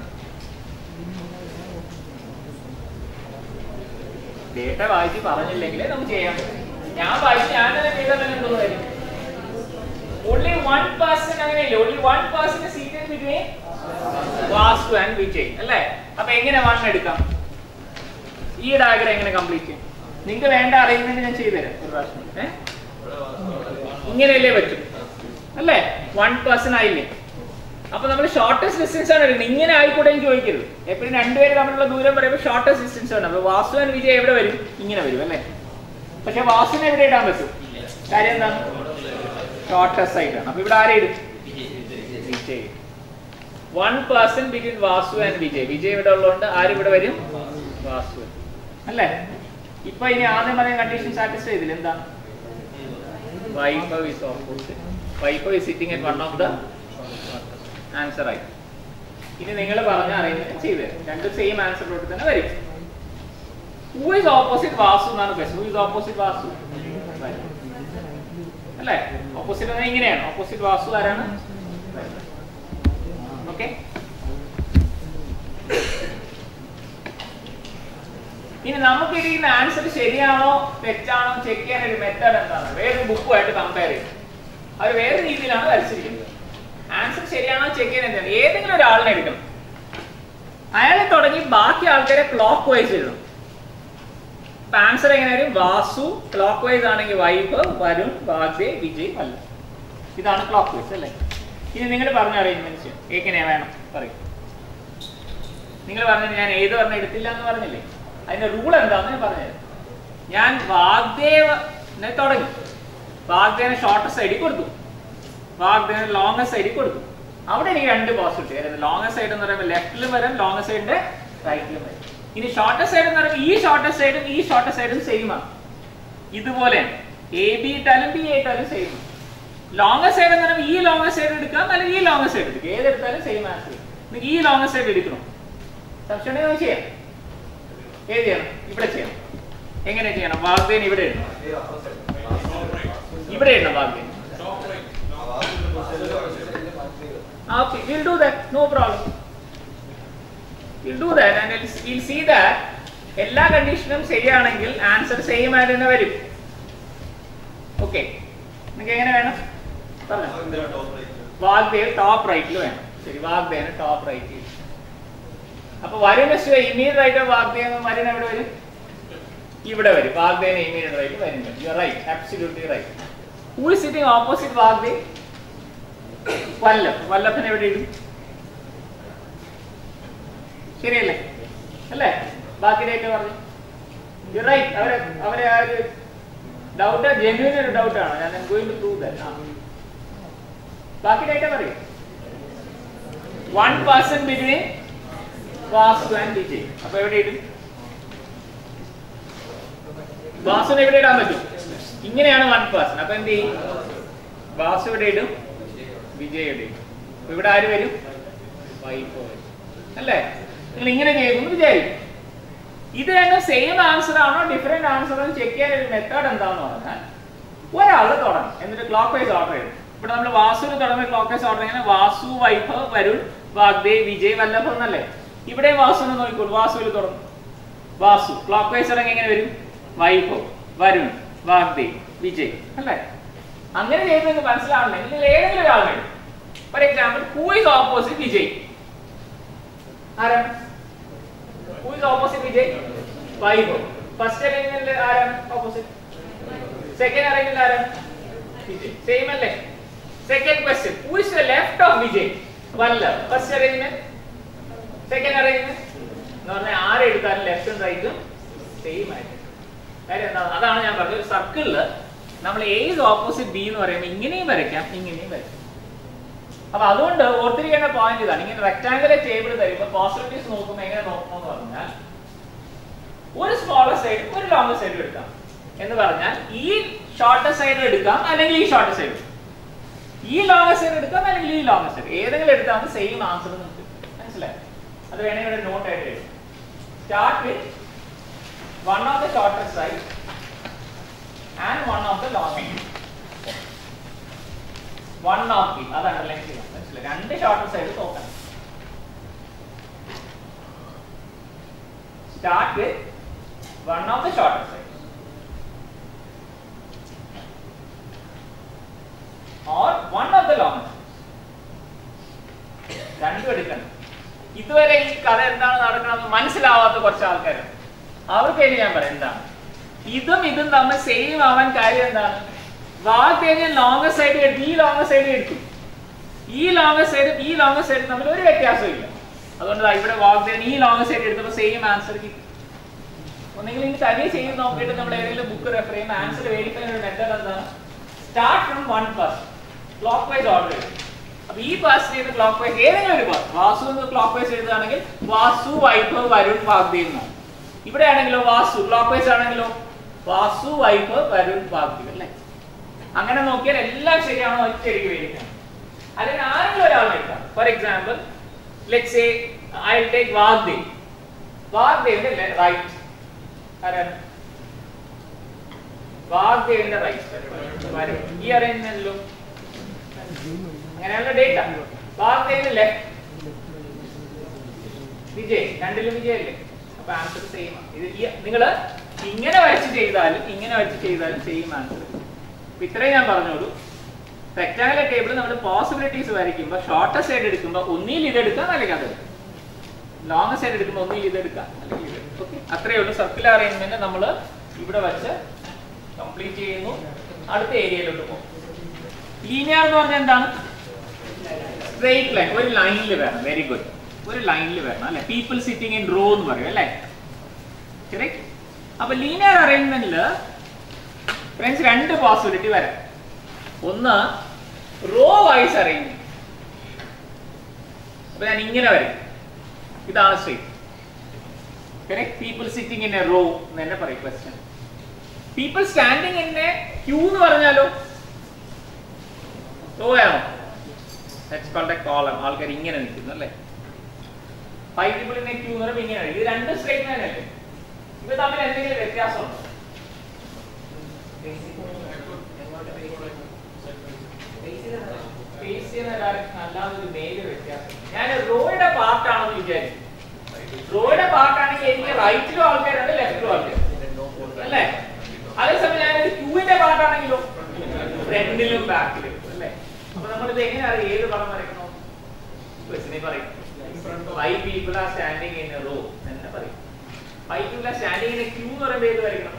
ഡേറ്റ വായിച്ച് പറഞ്ഞില്ലെങ്കിലേ നമുക്ക് ചെയ്യാൻ പറ്റും ഞാൻ വായിച്ച് ഞാൻ തന്നെ ചെയ്താൽ തന്നെ എന്തോ കാര്യം only one person അങ്ങനെയല്ലേ only one person is seated between Vasu and Vijay അല്ലേ അപ്പൊ എങ്ങനെ വൺ എടുക്കാം ഈ ഡയഗ്രം എങ്ങനെ കംപ്ലീറ്റ് ചെയ്യും നിങ്ങൾക്ക് വേണ്ട അറേഞ്ച്മെന്റ് ഞാൻ ചെയ്തുതരാം ഒരു പ്രാവശ്യം ഏ? ഇങ്ങനെയല്ലേ പറ്റും അല്ലേ വൺ പേഴ്സൺ ആയില്ലേ അപ്പൊ നമ്മൾ ഷോർട്ടസ്റ്റ് ഡിസ്റ്റൻസ് ആണ് എടുക്കുന്നത് ഇങ്ങനെ ആയിക്കൂടെ എന്ന് ചോദിക്കരുത് എപ്പോഴും രണ്ടുപേരും തമ്മിലുള്ള ദൂരം പറയുമ്പോൾ ഷോർട്ടസ്റ്റ് ഡിസ്റ്റൻസ് ആണ് അപ്പൊ വാസു ആൻഡ് വിജയ് എവിടെ വരും ഇങ്ങനെ വരും അല്ലേ പക്ഷെ വാസുവിനെ എവിടെ ഇടാൻ പറ്റും കാര്യം എന്താണ് ഷോർട്ടസ്റ്റ് സൈഡാണ് അപ്പൊ ഇവിടെ ആരെ ഇടും Vijay one person between Vasu and Vijay Vijay ഇവിടെ ഉള്ളതുകൊണ്ട് ആര് ഇവിടെ വരും വാസു അല്ലേ ഇപ്പൊ ഇനി ആദ്യം പറഞ്ഞ കണ്ടീഷൻ സാറ്റിസ്ഫൈ ചെയ്തില്ല എന്താണ് Vaibhav is opposite Vaibhav is sitting at one of the answer ആയി ഇനി നിങ്ങൾ പറഞ്ഞ അറേഞ്ച്മെന്റ് ചെയ്ത് തരും. രണ്ടും സെയിം ആൻസറിലോട്ട് തന്നെ വരും ഹൂ ഇസ് ഓപ്പോസിറ്റ് വാസു എന്നാണ് question who is opposite Vasu അല്ലേ ഓപ്പോസിറ്റ് ഇങ്ങനെയാണ് ഓപ്പോസിറ്റ് വാസു ആരാണ് ഓക്കെ ഇനി നമുക്ക് ഇരിക്കുന്ന ആൻസർ ശരിയാണോ തെറ്റാണോ ചെക്ക് ചെയ്യാൻ ഒരു മെത്തേഡ് എന്താണ് വേറൊരു ബുക്കുമായിട്ട് കമ്പയർ ചെയ്യും അവർ വേറെ രീതിയിലാണ് വരച്ചിരിക്കുന്നത് ആൻസർ ശരിയാണോ ചെക്ക് ചെയ്യാൻ എന്താണ് ഏതെങ്കിലും ഒരാളിനെ എടുക്കണം അയാളെ തുടങ്ങി ബാക്കി ആൾക്കാരെ ക്ലോക്ക് വൈസ് എഴുതണം ആൻസർ എങ്ങനെ വരും വാസു ക്ലോക്ക് വൈസ് ആണെങ്കിൽ വൈഭവ് വരുൺ വാഗ്ദേ വിജയ് അല്ല ഇതാണ് ക്ലോക്ക് വൈസ് അല്ലേ ഇനി നിങ്ങൾ പറഞ്ഞ അറേഞ്ച്മെന്റ്സ് എങ്ങനെയാ വേണം പറയും നിങ്ങൾ പറഞ്ഞത് ഞാൻ ഏത് പറഞ്ഞ എടുത്തില്ല എന്ന് പറഞ്ഞില്ലേ അതിന്റെ റൂൾ എന്താന്ന് ഞാൻ പറഞ്ഞത് ഞാൻ വാഗ്ദേവനെ തുടങ്ങി വാഗ്ദേവനെ ഷോർട്ടസ്റ്റ് സൈഡിൽ കൊടുത്തു വാഗ്ദേവനെ ലോങ്ങസ്റ്റ് സൈഡിൽ കൊടുത്തു അവിടെ എനിക്ക് രണ്ട് പോസിബിലിറ്റി അതായത് ലോങ്ങസ്റ്റ് സൈഡ് എന്ന് പറയുമ്പോൾ ലെഫ്റ്റിലും വരാം ലോങ്ങസ്റ്റ് സൈഡിന്റെ റൈറ്റിലും വരും ഇനി ഷോർട്ടസ്റ്റ് സൈഡ് എന്ന് പറയുമ്പോൾ ഈ ഷോർട്ടസ്റ്റ് സൈഡും ഈ ഷോർട്ടസ്റ്റ് സൈഡും സെയിം ആണ് ഇതുപോലെയാണ് എ ബി ഇട്ടാലും ബി ഇട്ടാലും സെയിം ലോങ്ങസ്റ്റ് സൈഡ് എന്ന് പറയുമ്പോൾ ഈ ലോങ്ങസ്റ്റ് സൈഡ് എടുക്കാം അല്ലെങ്കിൽ ഈ ലോങ്ങസ്റ്റ് സൈഡ് എടുക്കാം ഏതെടുത്താലും സെയിം ആൻസർ നിങ്ങൾക്ക് ഈ ലോങ്ങസ്റ്റ് സൈഡ് എടുക്കണം സംശയം ഉണ്ടെങ്കിൽ നമുക്ക് ചെയ്യാം ഏത് ചെയ്യണം ഇവിടെ ചെയ്യണം എങ്ങനെ ചെയ്യണം വാഗ്ദേൻ ഇവിടെ ഇടണം ഇവിടെ ഇടണം Vagdev okay will do that no problem will do that and will see that എല്ലാ കണ്ടീഷനും ശരിയാണെങ്കിൽ ആൻസർ സെയിം ആയിട്ട് തന്നെ വരും ഓക്കെ നിങ്ങൾക്ക് എങ്ങനെ വേണം പറഞ്ഞോ വാഗ്ദേവ് ടോപ്പ് റൈറ്റിൽ വേണം ശരി വാഗ്ദേവിന് ടോപ്പ് റൈറ്റിൽ അപ്പൊ വരുന്ന ഇമീഡിയറ്റ് റൈറ്റ് വാഗ്ദേവ് വരുന്ന എവിടെ വരും ഇവിടെ വരും വാഗ്ദേവിന് ഇമീഡിയറ്റ് റൈറ്റ് വരുന്നത് you right absolutely right who is sitting opposite Vagdev Vallabh വല്ലഭന് എവിടെ ഇടും ശരിയല്ലേ അല്ലേ ബാക്കി ഡേറ്റ് പറഞ്ഞു യു റൈറ്റ് അവരെ അവരെ ആ ഒരു ഡൗട്ട് ജെന്യൂൻ ഒരു ഡൗട്ടാണ് ഞാൻ ഗോയിങ് ടു പ്രൂവ് ദാറ്റ് ബാക്കി ഡേറ്റ പറയും one person between Vasu and Vijay അപ്പൊ എവിടെ ഇടും വാസുവിന് എവിടെ ഇടാൻ പറ്റും ഇങ്ങനെയാണ് വൺ പേഴ്സൺ അപ്പൊ എന്ത് ചെയ്യും വാസു എവിടെ ഇടും വിജയ് എവിടെ ഇടും അപ്പൊ ഇവിടെ ആര് വരും വൈഫ് വരും അല്ലേ നിങ്ങൾ ഇങ്ങനെ ചെയ്യുന്നു വിചാരിക്കും ഇത് തന്നെ സെയിം ആൻസർ ആണോ ഡിഫറെന്റ് ആൻസർ എന്ന് ചെക്ക് ചെയ്യാൻ ഒരു മെത്തേഡ് എന്താണെന്ന് പറഞ്ഞാൽ ഒരാൾ തുടങ്ങും എന്നിട്ട് ക്ലോക്ക് വൈസ് ഓർഡർ ചെയ്യും ഇവിടെ നമ്മൾ വാസുവിന് തുടങ്ങുന്ന ക്ലോക്ക് വൈസ് ഓർഡർ ചെയ്യുന്നത് വാസു വൈഭവ് വരുൺ വാഗ്ദേവ് വിജയ് വല്ലഭ എന്നല്ലേ ഇവിടെ വാസുവിനെ നോക്കിക്കോളൂ വാസുവിൽ തുടങ്ങും വാസു ക്ലോക്ക് വൈസ് തുടങ്ങി എങ്ങനെ വരും വൈഭവ് വരുൺ വാഗ്ദേവ് വിജയ് അല്ലേ അങ്ങനെ ചെയ്യുന്നത് മനസ്സിലാവണമെങ്കിൽ നിങ്ങൾ ഏതെങ്കിലും ഒരാൾ വേണം for example who is opposite Vijay ആരാണ് who is opposite Vijay Vaibhav first അറേഞ്ച്മെന്റിൽ ആരാണ് ഓപ്പോസിറ്റ് സെക്കൻഡ് അറേഞ്ച്മെന്റ് ആരാണ് വിജയ് സെയിം അല്ലേ second question who is the left of Vijay Vallabh first arrangement second arrangement എന്ന് പറഞ്ഞാൽ ആരെടുത്താലും ലെഫ്റ്റും റൈറ്റും സെയിം ആയിട്ട് കാര്യം എന്താ അതാണ് ഞാൻ പറഞ്ഞത് ഒരു സർക്കിളില് നമ്മൾ ഏത് ഓപ്പോസിറ്റ് ബി എന്ന് പറയുമ്പോൾ ഇങ്ങനെയും വരയ്ക്കാം ഇങ്ങനെയും വരയ്ക്കാം അപ്പൊ അതുകൊണ്ട് ഓർത്തിരിക്കേണ്ട പോയിന്റ് ഇതാണ് ഇങ്ങനെ റെക്ടാങ്കുലർ ടേബിൾ തരുമ്പോൾ പോസിബിലിറ്റീസ് നോക്കുമ്പോൾ എങ്ങനെ നോക്കണമെന്ന് പറഞ്ഞാൽ ഒരു സ്മോളർ സൈഡ് ഒരു ലോങ്ങർ സൈഡ് എടുക്കാം എന്ന് പറഞ്ഞാൽ ഈ ഷോർട്ടർ സൈഡ് എടുക്കാം അല്ലെങ്കിൽ ഈ ഷോർട്ടർ സൈഡ് ഈ ലോങ്ങർ സൈഡ് എടുക്കാം അല്ലെങ്കിൽ ഈ ലോങ്ങർ സൈഡ് ഏതെങ്കിലും എടുത്താൽ മതി സെയിം ആൻസർ നമുക്ക് മനസ്സിലായി അത് വേണമെങ്കിൽ ഇവിടെ നോട്ട് ആയിട്ട് എഴുതും start with one of the shorter side and one of the long one of the അത് അണ്ടർലൈൻ ചെയ്യണം മനസ്സിലായി രണ്ട് ഷോർട്ടർ സൈഡ് നോക്കണം start with one of the shorter side or one of the long രണ്ടും എടുക്കണം ഇതുവരെ ഈ കഥ എന്താണ് നടക്കണമെന്ന് മനസ്സിലാവാത്ത കുറച്ച് ആൾക്കാർ അവർക്ക് വേണ്ടി ഞാൻ പറയാം എന്താണ് ഇതും ഇതും തമ്മിൽ സെയിം ആവാൻ കാര്യം എന്താണ് വാക്ക് ലോങ്ങർ സൈഡ് എടുത്തു ഈ ലോങ്ങർ സൈഡ് എടുത്തു ഈ ലോങ്ങർ സൈഡും ഈ ലോങ്ങർ സൈഡും തമ്മിൽ ഒരു വ്യത്യാസവും ഇല്ല അതുകൊണ്ട് ദാ ഇവിടെ വാക്ക് ഈ ലോങ്ങർ സൈഡ് എടുത്തപ്പോൾ സെയിം ആൻസർ കിട്ടി ഒന്നെങ്കിൽ ഇനി തനിയെ ചെയ്ത് നോക്കിയിട്ട് നമ്മൾ ഏതെങ്കിലും ബുക്ക് റെഫർ ചെയ്യുന്ന ആൻസർ വേരിഫൈ ഒരു മെത്തേഡ് എന്താണ് start from one person clockwise order ചെയ്യും അപ്പൊ ഈ പേഴ്സൺ ചെയ്ത് ക്ലോക്ക് വൈസ് ഏതെങ്കിലും ഒരു പേഴ്സൺ വാസു എന്ന് ക്ലോക്ക് വൈസ് എഴുതുകയാണെങ്കിൽ വാസു വൈഭവ് വരുൺ വാഗ്ദേവ് എന്നാണ് ഇവിടെ ആണെങ്കിലോ വാസു ക്ലോക്ക് വൈസ് ആണെങ്കിലോ വാസു വൈഭവ് വരുൺ വാഗ്ദേവ് അല്ലേ അങ്ങനെ നോക്കിയാൽ എല്ലാം ശരിയാണോ ഒറ്റയടിക്ക് വേദിക്കാം അല്ലെങ്കിൽ ആരെങ്കിലും ഒരാളെ എടുക്കാം for example let say I take Vagdev വാഗ്ദേവിന്റെ റൈറ്റ് ആരാണ് വാഗ്ദേവിന്റെ റൈറ്റ് വരും ഈ അറേഞ്ച്മെന്റിലും അങ്ങനെയുള്ള ഡേറ്റ വാഗ്ദേവിന്റെ ലെഫ്റ്റ് വിജയ് രണ്ടിലും വിജയ് അല്ലേ അപ്പൊ ആൻസർ സെയിം ഇത് നിങ്ങൾ ഇങ്ങനെ വരച്ച് ചെയ്താലും ഇങ്ങനെ വരച്ച് ചെയ്താലും സെയിം ആൻസർ ഇത്രയും ഞാൻ പറഞ്ഞോളൂ റെക്ടാങ്കുലർ ടേബിൾ നമ്മൾ പോസിബിലിറ്റീസ് വരയ്ക്കുമ്പോൾ ഷോർട്ടർ സൈഡ് എടുക്കുമ്പോൾ ഒന്നിൽ ഇത് എടുക്കാം അല്ലെങ്കിൽ അത് എടുക്കാം ലോങ് സൈഡ് എടുക്കുമ്പോൾ ഒന്നിൽ ഇത് എടുക്കാം അല്ലെങ്കിൽ ഇത് എടുക്കാം ഓക്കെ അത്രയേ ഉള്ളൂ സർക്കുലർ അറേഞ്ച്മെന്റ് നമ്മൾ ഇവിടെ വെച്ച് കംപ്ലീറ്റ് ചെയ്യുന്നു അടുത്ത ഏരിയയിലോട്ട് പോകും ലീനിയർ എന്ന് പറഞ്ഞാൽ എന്താണ് സ്ട്രേറ്റ് ലൈൻ ഒരു ലൈനിൽ വേണം വെരി ഗുഡ് ഒരു ലൈനിൽ വേണം അല്ലെ പീപ്പിൾ സിറ്റിംഗ് ഇൻ റോ എന്ന് പറയും അല്ലേ കറക്റ്റ് അപ്പൊ ലീനിയർ അറേഞ്ച്മെന്റിൽ ഫ്രണ്ട്സ് രണ്ട് പോസിബിലിറ്റി വരാം ഒന്ന് റോ വൈസ് അറേഞ്ച് അപ്പൊ ഞാൻ ഇങ്ങനെ വരും ഇതാണ് straight correct people sitting in a row എന്ന് തന്നെ പറയും question people standing in a queue എന്ന് പറഞ്ഞാലോ റോ ആണോ ദാറ്റ്സ് കോൾഡ് എ കോളം ആൾക്കാർ ഇങ്ങനെ നിൽക്കുന്നു അല്ലേ five people in a queue എന്ന് പറയുമ്പോൾ ഇങ്ങനെ ഇത് രണ്ട് സ്ട്രേറ്റ് ലൈൻ അല്ലേ ഇവ തമ്മിൽ എന്തെങ്കിലും വ്യത്യാസമുണ്ടോ ഫേസ് ചെയ്യുന്ന ഡയറക്ഷൻ അല്ലാതെ ഒരു മേജർ വ്യത്യാസം ഞാൻ റോയുടെ പാർട്ടാണെന്ന് വിചാരിച്ചു റൈറ്റിലും ആൾക്കാരുണ്ട് ലെഫ്റ്റിലും ആൾക്കാരുണ്ട് അല്ലേ അതേസമയം ഞാൻ ക്യൂവിന്റെ പാട്ടാണെങ്കിലോ ഫ്രണ്ടിലും ബാക്കിലും അല്ലേ അപ്പൊ നമ്മളിത് എങ്ങനെ അറിയാം ഏത് പടം വരയ്ക്കണോ ക്വസ്റ്റിനെ പറയും five people are standing in a row എന്ന് പറയും five people are standing in a queue എന്ന് പറയുമ്പോൾ ഏത് വരയ്ക്കണം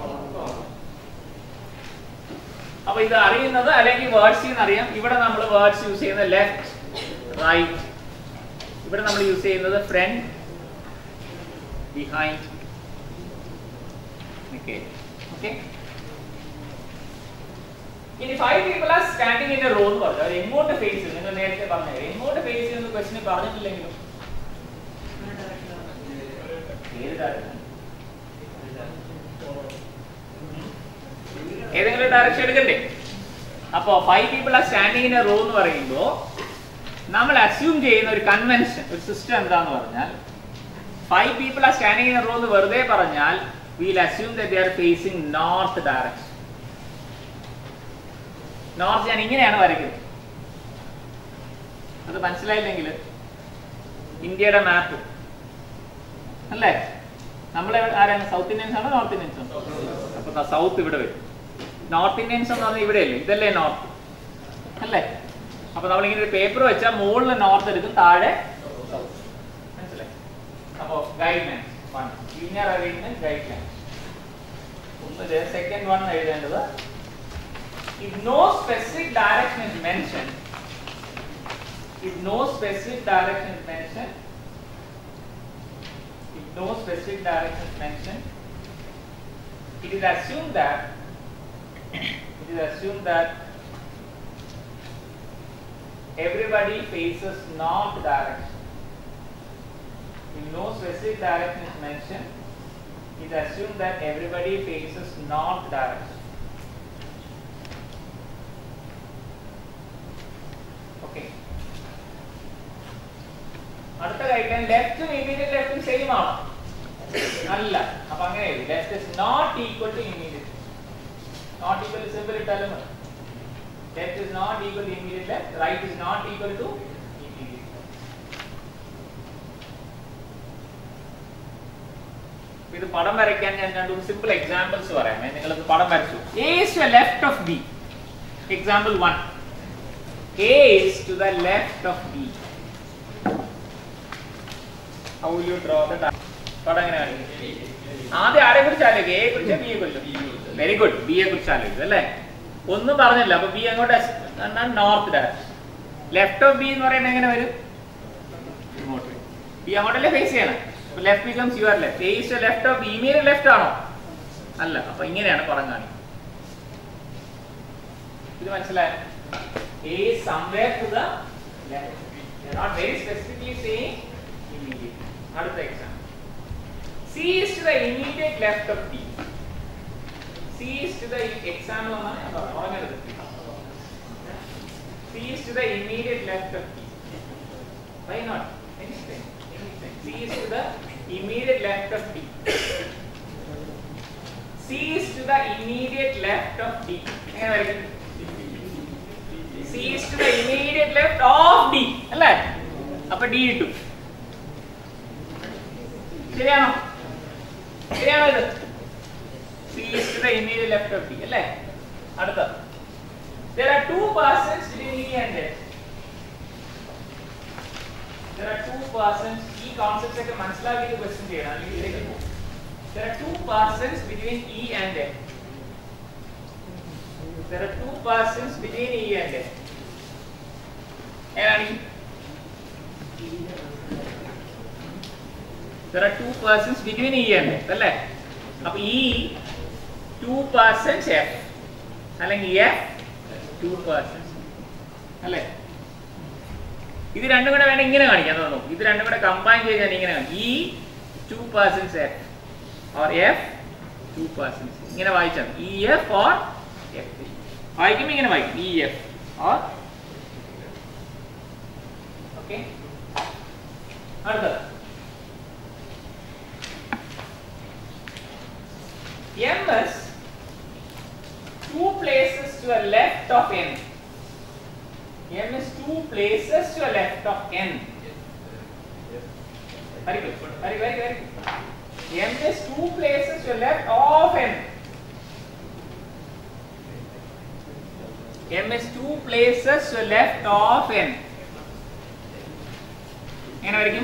അപ്പൊ ഇത് അറിയുന്നത് അല്ലെങ്കിൽ വേർഡ്സ് അറിയാം ഇവിടെ നമ്മൾ വേർഡ്സ് യൂസ് ചെയ്യുന്നത് ലെഫ്റ്റ് റൈറ്റ് ഇവിടെ നമ്മൾ യൂസ് ചെയ്യുന്നത് ഫ്രണ്ട് ബിഹൈൻഡ് ഓക്കെ ഓക്കെ ഇനി five people are standing in a row എന്ന് പറഞ്ഞു അവർ എങ്ങോട്ട് ഫേസ് ചെയ്യും നിങ്ങൾ നേരത്തെ പറഞ്ഞു എങ്ങോട്ട് ഫേസ് ചെയ്യുന്ന ക്വസ്റ്റിനെ പറഞ്ഞിട്ടില്ലെങ്കിലും ഏത് direction? ഏതെങ്കിലും ഡയറക്ഷൻ എടുക്കണ്ടേ അപ്പോ five people are standing in a row എന്ന് പറയുമ്പോൾ നമ്മൾ അസ്യൂം ചെയ്യുന്ന ഒരു കൺവെൻഷൻ ഒരു സിസ്റ്റം എന്താന്ന് പറഞ്ഞാൽ five people are standing in a row എന്ന് വെറുതെ പറഞ്ഞാൽ we'll assume they are facing north direction north ഞാൻ ഇങ്ങനെയാണ് വരയ്ക്കുന്നത് അത് മനസ്സിലായില്ലെങ്കിൽ ഇന്ത്യയുടെ മാപ്പ് അല്ലേ നമ്മൾ ആരാണ് സൗത്ത് ഇന്ത്യൻസ് ആണോ നോർത്ത് ഇന്ത്യൻസ് ആണോ അപ്പൊ സൗത്ത് ഇവിടെ വരും നോർത്ത് ഇന്ത്യൻസ് എന്ന് പറഞ്ഞാൽ ഇവിടെയല്ലേ ഇതല്ലേ നോർത്ത് അല്ലേ അപ്പൊ നമ്മൾ ഇങ്ങനെ ഒരു പേപ്പർ വെച്ചാൽ മുകളിൽ നോർത്ത് എടുക്കും താഴെ south. മനസ്സിലായി അപ്പോ guide lines one linear arrangement guide lines ഒന്ന് സെക്കൻഡ് വൺ എഴുതേണ്ടത് if no specific direction is mentioned if no specific direction is mentioned if no specific direction is mentioned it is assumed that it is assumed that everybody faces north direction if no specific direction is mentioned it is assumed that everybody faces north direction okay അടുത്ത കാര്യം ലെഫ്റ്റും ഇമീഡിയറ്റ് ലെഫ്റ്റും സെയിം ആണ് അല്ല അപ്പൊ അങ്ങനെ left is not equal to immediate not equal to simple ഇട്ടാലും മതി left is not equal to immediate left right is not equal to immediate ഇത് പടം വരയ്ക്കാൻ ഞാൻ രണ്ടു സിമ്പിൾ എക്സാമ്പിൾസ് പറയാമേ നിങ്ങൾ പടം വരച്ചു A is to left of B example one A is to the left of B. How will you draw the diagram? പടം എങ്ങനെ കാണിക്കും? ആദ്യം ആരെ കുറിച്ച് ആലോചിക്കും എയെ കുറിച്ച് ബിയെ കുറിച്ച് വെരി ഗുഡ് ബിയെ കുറിച്ച് ആലോചിക്കും അല്ലേ ഒന്നും പറഞ്ഞില്ല അപ്പൊ ബി അങ്ങോട്ട് north direction left of B എന്ന് പറയുന്നത് എങ്ങനെ വരും ഇങ്ങോട്ട് ബി അങ്ങോട്ടല്ലേ ഫേസ് ചെയ്യണം left becomes your left A is left of B mean left ആണോ അല്ല അപ്പൊ ഇങ്ങനെയാണ് പടം കാണിക്കുന്നത് ഇത് മനസ്സിലായോ A is somewhere to the left. They are not very specifically saying immediate. അടുത്ത example. C is to the immediate left of D. C is to the example എന്നാണ് ഞാൻ പറഞ്ഞത്. ഉറങ്ങരുത്. C is to the immediate left of D. Why not? Anything. Anything. C is to the immediate left of D. C is to the immediate left of D. എങ്ങനെ വരയ്ക്കും? C is to the immediate left of D അല്ലേ അപ്പൊ D ഇട്ടു ശരിയാണോ ശരിയാണോ ഇത് C is to the immediate left of D അല്ലേ അടുത്ത there are two persons between E and F there are two persons ഈ കോൺസെപ്റ്റ്സ് ഒക്കെ മനസ്സിലാക്കിയിട്ട് ക്വസ്റ്റ്യൻ ചെയ്യണം അല്ലെങ്കിൽ ഇതിലേക്ക് പോകും there are two persons between E and F there are two persons between E and F. ഏതാണ് ഈ? There are two persons between E and F അല്ലേ അപ്പൊ ഈ two persons F അല്ലെങ്കിൽ F two persons അല്ലേ ഇത് രണ്ടും കൂടെ വേണം ഇങ്ങനെ കാണിക്കാൻ തോന്നുന്നു ഇത് രണ്ടും കൂടെ കമ്പൈൻ ചെയ്ത് ഞാൻ ഇങ്ങനെ കാണിക്കും. ഈ two persons F or F two persons ഇങ്ങനെ വായിച്ചാൽ ഇ എഫ് ഓർ എഫ് വായിക്കുമ്പോൾ ഇങ്ങനെ വായിക്കും ഇ എഫ് ഓർ ഓക്കെ അടുത്തത് M is two places to the left of N. M is two places to the left of N. Very good. Very, very, very good. m is two places to left of n m is two places to left of n എങ്ങനെ വരയ്ക്കും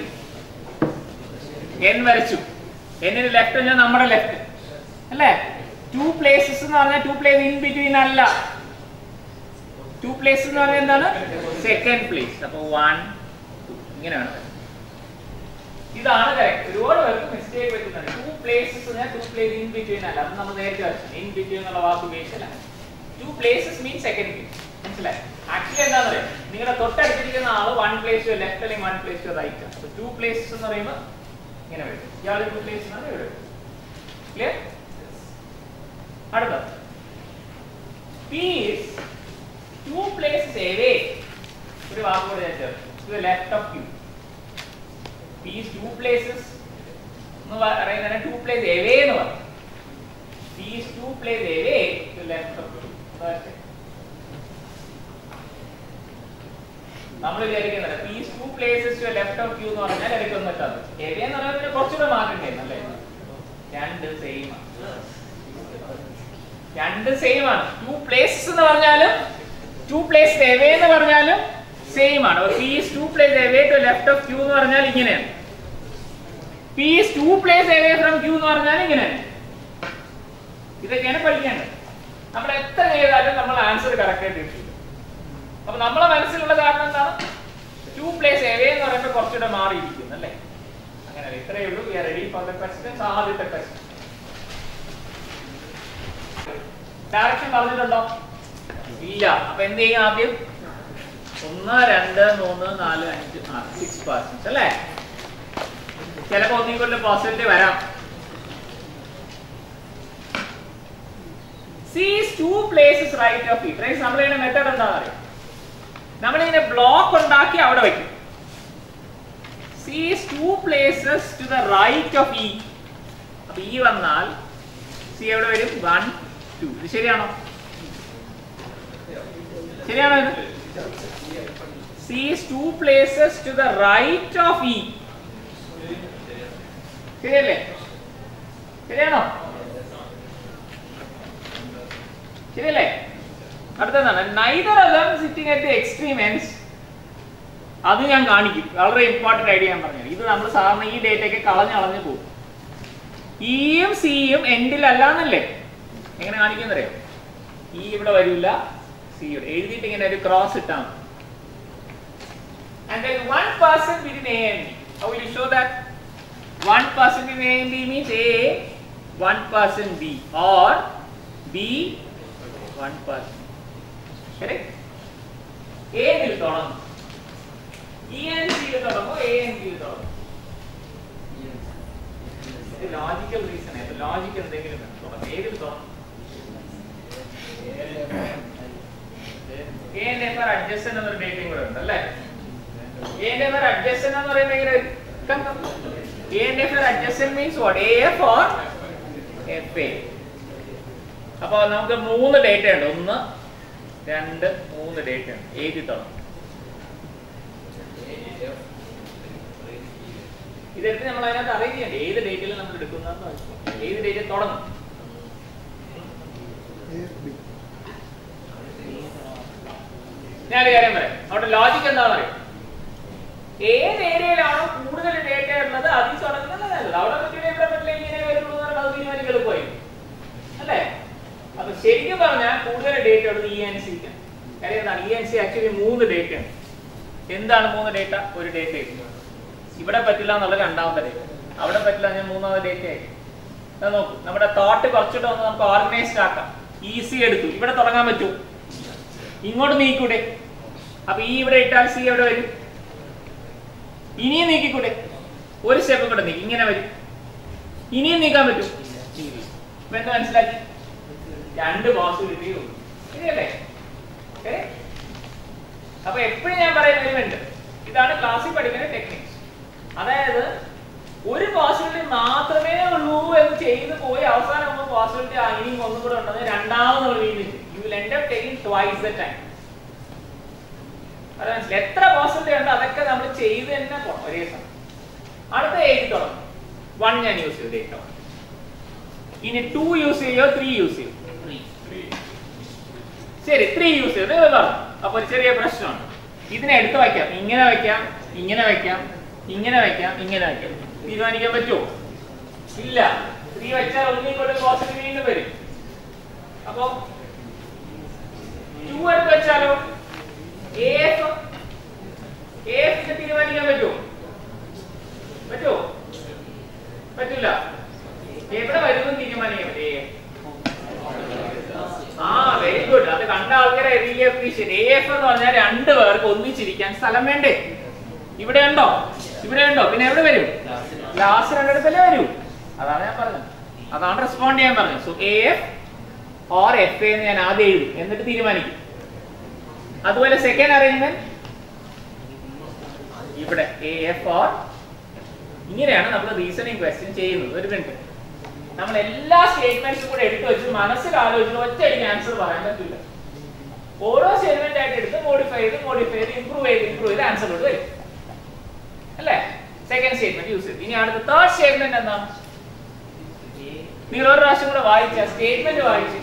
n വരച്ചു n ന് ലെഫ്റ്റ് ഞാൻ നമ്മുടെ ലെഫ്റ്റ് അല്ലേ ടു പ്ലേസസ് എന്ന് പറഞ്ഞാൽ ടു പ്ലേസ് ഇൻ ബിറ്റ്വീൻ അല്ല ടു പ്ലേസസ് എന്ന് പറഞ്ഞാൽ എന്താണ് സെക്കൻഡ് പ്ലേസ് അപ്പൊ വൺ ഇങ്ങനെയാണ് ഇതാണ് കറക്റ്റ് ഒരുപാട് പേർക്ക് മിസ്റ്റേക്ക് പറ്റുന്നുണ്ട് ടു പ്ലേസസ് ഞാൻ ടു പ്ലേസ് ഇൻ ബിറ്റ്വീൻ അല്ല അത് നമ്മൾ നേരത്തെ വരച്ചു ഇൻ ബിറ്റ്വീൻ എന്നുള്ള വാക്ക് ഉപയോഗിച്ചില്ല two places mean second place മനസ്സിലായി ആക്ച്വലി എന്താണെന്ന് അറിയാം നിങ്ങളുടെ തൊട്ടടുത്തിരിക്കുന്ന ആള് വൺ പ്ലേസ് ടു ലെഫ്റ്റ് അല്ലെങ്കിൽ വൺ പ്ലേസ് ടു റൈറ്റ് അപ്പൊ ടു പ്ലേസസ് എന്ന് പറയുമ്പോൾ ഇങ്ങനെ വരും ഇയാൾ ടു പ്ലേസ് എന്നാണ് ഇവിടെ ക്ലിയർ അടുത്ത പീസ് ടു പ്ലേസസ് എവേ ഒരു വാക്ക് കൂടെ ഞാൻ ചേർത്ത് to left of Q P's two places എന്ന് പറയുന്നത് ടു പ്ലേസ് എവേ എന്ന് പറയും P's two place away to left of Q നമ്മൾ വിചാരിക്കുന്നത് P's two places to left of Q എന്ന് പറഞ്ഞാൽ എടുക്കുന്ന വെച്ചാൽ എവേ എന്ന് പറയുന്നത് കുറച്ചുകൂടെ മാറ്റണ്ടേ അല്ലേ രണ്ട് സെയിം രണ്ട് സെയിം ആണ് ടു പ്ലേസസ് എന്ന് പറഞ്ഞാലും ടു പ്ലേസ് എവേ എന്ന് പറഞ്ഞാലും സെയിം ആണ് P's two place away to left of Q എന്ന് പറഞ്ഞാൽ ഇങ്ങനെയാണ് P's two place away from Q എന്ന് പറഞ്ഞാൽ ഇങ്ങനെയാണ് ഇതൊക്കെയാണ് പഠിക്കേണ്ടത് നമ്മൾ എത്ര ചെയ്താലും നമ്മൾ ആൻസർ കറക്റ്റ് ആയിട്ട് കിട്ടില്ല അപ്പൊ നമ്മളെ മനസ്സിലുള്ള കാരണം എന്താണ് ടു പ്ലേസ് എവേ എന്ന് പറയുമ്പോൾ കുറച്ചുകൂടെ മാറിയിരിക്കുന്നു അല്ലേ അങ്ങനെ ഇത്രയേ ഉള്ളൂ we are ready for the questions ആദ്യത്തെ ക്വസ്റ്റ്യൻ ഡയറക്ഷൻ പറഞ്ഞിട്ടുണ്ടോ ഇല്ല അപ്പൊ എന്ത് ചെയ്യും ആദ്യം ഒന്ന് രണ്ട് മൂന്ന് നാല് അഞ്ച് ആറ് സിക്സ് പേഴ്സൺസ് അല്ലേ ചിലപ്പോ ഒന്നിൽ കൂടുതൽ പോസിബിലിറ്റി വരാം C's two places right of E friends നമ്മൾ ചെയ്യുന്ന മെത്തേഡ് എന്താണെന്ന് അറിയാം നമ്മളിങ്ങനെ ബ്ലോക്ക് ഉണ്ടാക്കി അവിടെ വയ്ക്കും C's two places to the right of E അപ്പൊ ഇ വന്നാൽ സി എവിടെ വരും വൺ ടു ഇത് ശരിയാണോ ശരിയാണോ ഇത് C's two places to the right of E ശരിയല്ലേ ശരിയാണോ ശരിയല്ലേ അടുത്തതാണ് neither other sitting at the extreme ends അത് ഞാൻ കാണിക്കും വളരെ ഇമ്പോർട്ടന്റ് ഐഡിയ ഞാൻ പറഞ്ഞു ഇത് നമ്മൾ സാധാരണ ഈ ഡേറ്റ് ഒക്കെ കളഞ്ഞ് കളഞ്ഞ് പോകും ഇയും സിയും എൻഡിൽ അല്ലാന്നല്ലേ എങ്ങനെ കാണിക്കുന്നറിയോ ഈ ഇവിടെ വരില്ല സി ഇവിടെ എഴുതിയിട്ട് ഇങ്ങനെ ഒരു ക്രോസ് ഇട്ടാൽ and then one person within A and B. How will you show that? One person within A and B means A, one person B, or B, one person. Correct? A will തുടങ്ങും E and C യിൽ തുടങ്ങും A and B യിൽ തുടങ്ങും ലോജിക്കൽ റീസൺ ആയിട്ട് ലോജിക് എന്തെങ്കിലും വേണം. തുടങ്ങും ഏതിൽ തുടങ്ങും A and F are adjacent എന്നൊരു ഡേറ്റിംഗ് കൂടെ ഉണ്ട് അല്ലേ A and F are adjacent എന്ന് പറയുമ്പോൾ എങ്ങനെ വരും? Come, come. A and F are adjacent means what? AF or FA. അപ്പൊ നമുക്ക് മൂന്ന് ഡേറ്റ ഉണ്ട് ഒന്ന് രണ്ട് മൂന്ന് ഡേറ്റ ഉണ്ട് ഏത് തുടങ്ങും ഇതെടുത്ത് നമ്മൾ അതിനകത്ത് അറേഞ്ച് ചെയ്യണ്ടേ ഏത് ഡേറ്റിൽ നമ്മൾ എടുക്കുന്ന ഏത് ഡേറ്റിൽ തുടങ്ങും ഞാനൊരു കാര്യം പറയാം അവിടെ ലോജിക്ക് എന്താണെന്ന് അറിയാം ഏത് ഏരിയയിലാണോ കൂടുതൽ ഡേറ്റ ഉള്ളത് അതിൽ തുടങ്ങുന്നത് നല്ലത് അവിടെ പറ്റില്ല ഇവിടെ പറ്റില്ല ഇങ്ങനെ വരുള്ളൂ എന്ന് പറഞ്ഞാൽ അത് തീരുമാനിക്കാൻ എളുപ്പമായി അല്ലേ അപ്പൊ ശരിക്കും പറഞ്ഞാൽ കൂടുതൽ ഡേറ്റ ഉള്ളത് ഇ എൻ സി കാര്യം എന്താണ് ഇ എൻ സി ആക്ച്വലി മൂന്ന് ഡേറ്റ ആണ് എന്താണ് മൂന്ന് ഡേറ്റ ഒരു ഡേറ്റ ഇവിടെ പറ്റില്ല എന്നുള്ള രണ്ടാമത്തെ ഡേറ്റ അവിടെ പറ്റില്ല ഞാൻ മൂന്നാമത്തെ ഡേറ്റ ആയി അത് നോക്കൂ നമ്മുടെ തോട്ട് കുറച്ചിട്ട് വന്ന് നമുക്ക് ഓർഗനൈസ്ഡ് ആക്കാം ഈസി എടുത്തു ഇവിടെ തുടങ്ങാൻ പറ്റൂ ഇങ്ങോട്ട് നീക്കൂടെ അപ്പൊ ഈ ഇവിടെ ഇട്ടാൽ സി എവിടെ വരും ഇനിയും നീക്കിക്കൂടെ ഒരു സ്റ്റെപ്പ് കൂടെ നീക്കി ഇങ്ങനെ വരും ഇനിയും നീക്കാൻ പറ്റും ഇപ്പൊ എന്താ മനസ്സിലാക്കി രണ്ട് പോസിബിലിറ്റി ഉള്ളൂ ശരിയല്ലേ ഏ? അപ്പൊ എപ്പോഴും ഞാൻ പറയുന്ന എലിമെന്റ് ഇതാണ് ക്ലാസ്സിൽ പഠിക്കുന്ന ടെക്നിക്സ് അതായത് ഒരു പോസിബിലിറ്റി മാത്രമേ ഉള്ളൂ എന്ന് ചെയ്ത് പോയി അവസാനം ഒന്ന് പോസിബിലിറ്റി ഇനിയും ഒന്നും കൂടെ ഉണ്ടെന്ന് രണ്ടാമത് വീണ്ടും you will end up taking twice the time അത് മനസ്സിലായി എത്ര പോസിബിലിറ്റി ഉണ്ടോ അതൊക്കെ നമ്മൾ ചെയ്ത് തന്നെ പോകണം ഒരേ സമയം അടുത്ത ഏജ് തുടങ്ങും വൺ ഞാൻ യൂസ് ചെയ്തു ഡേറ്റ ഇനി ടു യൂസ് ചെയ്യോ ത്രീ യൂസ് ചെയ്യോ ശരി ത്രീ യൂസ് ചെയ്ത് പറഞ്ഞു അപ്പൊ ഒരു ചെറിയ പ്രശ്നമാണ് ഇതിനെ എടുത്ത് വയ്ക്കാം ഇങ്ങനെ വയ്ക്കാം ഇങ്ങനെ വയ്ക്കാം ഇങ്ങനെ വയ്ക്കാം ഇങ്ങനെ വയ്ക്കാം തീരുമാനിക്കാൻ പറ്റുമോ ഇല്ല ത്രീ വെച്ചാൽ ഒന്നിൽ കൊണ്ട് കോസ്റ്റ് വീണ്ടും വരും അപ്പൊ ടു എടുത്ത് വെച്ചാലോ എഫ് എഫ് തീരുമാനിക്കാൻ പറ്റുമോ പറ്റുമോ പറ്റില്ല എവിടെ വരുമെന്ന് തീരുമാനിക്കാൻ പറ്റും ആ വെരി ഗുഡ് അത് കണ്ട ആൾക്കാരെ റിയലി അപ്രീഷിയേറ്റ് എ എഫ് എന്ന് പറഞ്ഞാൽ രണ്ട് പേർക്ക് ഒന്നിച്ചിരിക്കാൻ സ്ഥലം വേണ്ടേ ഇവിടെ ഉണ്ടോ ഇവിടെ ഉണ്ടോ പിന്നെ എവിടെ വരും ലാസ്റ്റ് രണ്ടിടത്തല്ലേ വരൂ അതാണ് ഞാൻ പറഞ്ഞത് അതാണ് റെസ്പോണ്ട് ചെയ്യാൻ പറഞ്ഞത് so A F or F എന്ന് ഞാൻ ആദ്യം എഴുതും എന്നിട്ട് തീരുമാനിക്കും അതുപോലെ സെക്കൻഡ് അറേഞ്ച്മെന്റ് ഇവിടെ എ എഫ് ഓർ ഇങ്ങനെയാണ് നമ്മൾ റീസണിങ് ക്വസ്റ്റ്യൻ ചെയ്യുന്നത് ഒരു മിനിറ്റ് നമ്മൾ എല്ലാ സ്റ്റേറ്റ്മെന്റ്സും കൂടെ എടുത്തു വെച്ച് മനസ്സിൽ ആലോചിച്ച് ഒറ്റയടിക്ക് ആൻസർ പറയാൻ പറ്റില്ല ഓരോ സ്റ്റേറ്റ്മെന്റ് ആയിട്ട് എടുത്ത് മോഡിഫൈ ചെയ്ത് മോഡിഫൈ ചെയ്ത് ഇംപ്രൂവ് ചെയ്ത് ഇംപ്രൂവ് ചെയ്ത് ആൻസറിലോട്ട് വരും അല്ലേ സെക്കൻഡ് സ്റ്റേറ്റ്മെന്റ് യൂസ് ചെയ്ത് ഇനി അടുത്ത തേർഡ് സ്റ്റേറ്റ്മെന്റ് എന്താണ് നിങ്ങൾ ഒരു പ്രാവശ്യം കൂടെ വായിച്ച സ്റ്റേറ്റ്മെന്റ് വായിച്ചു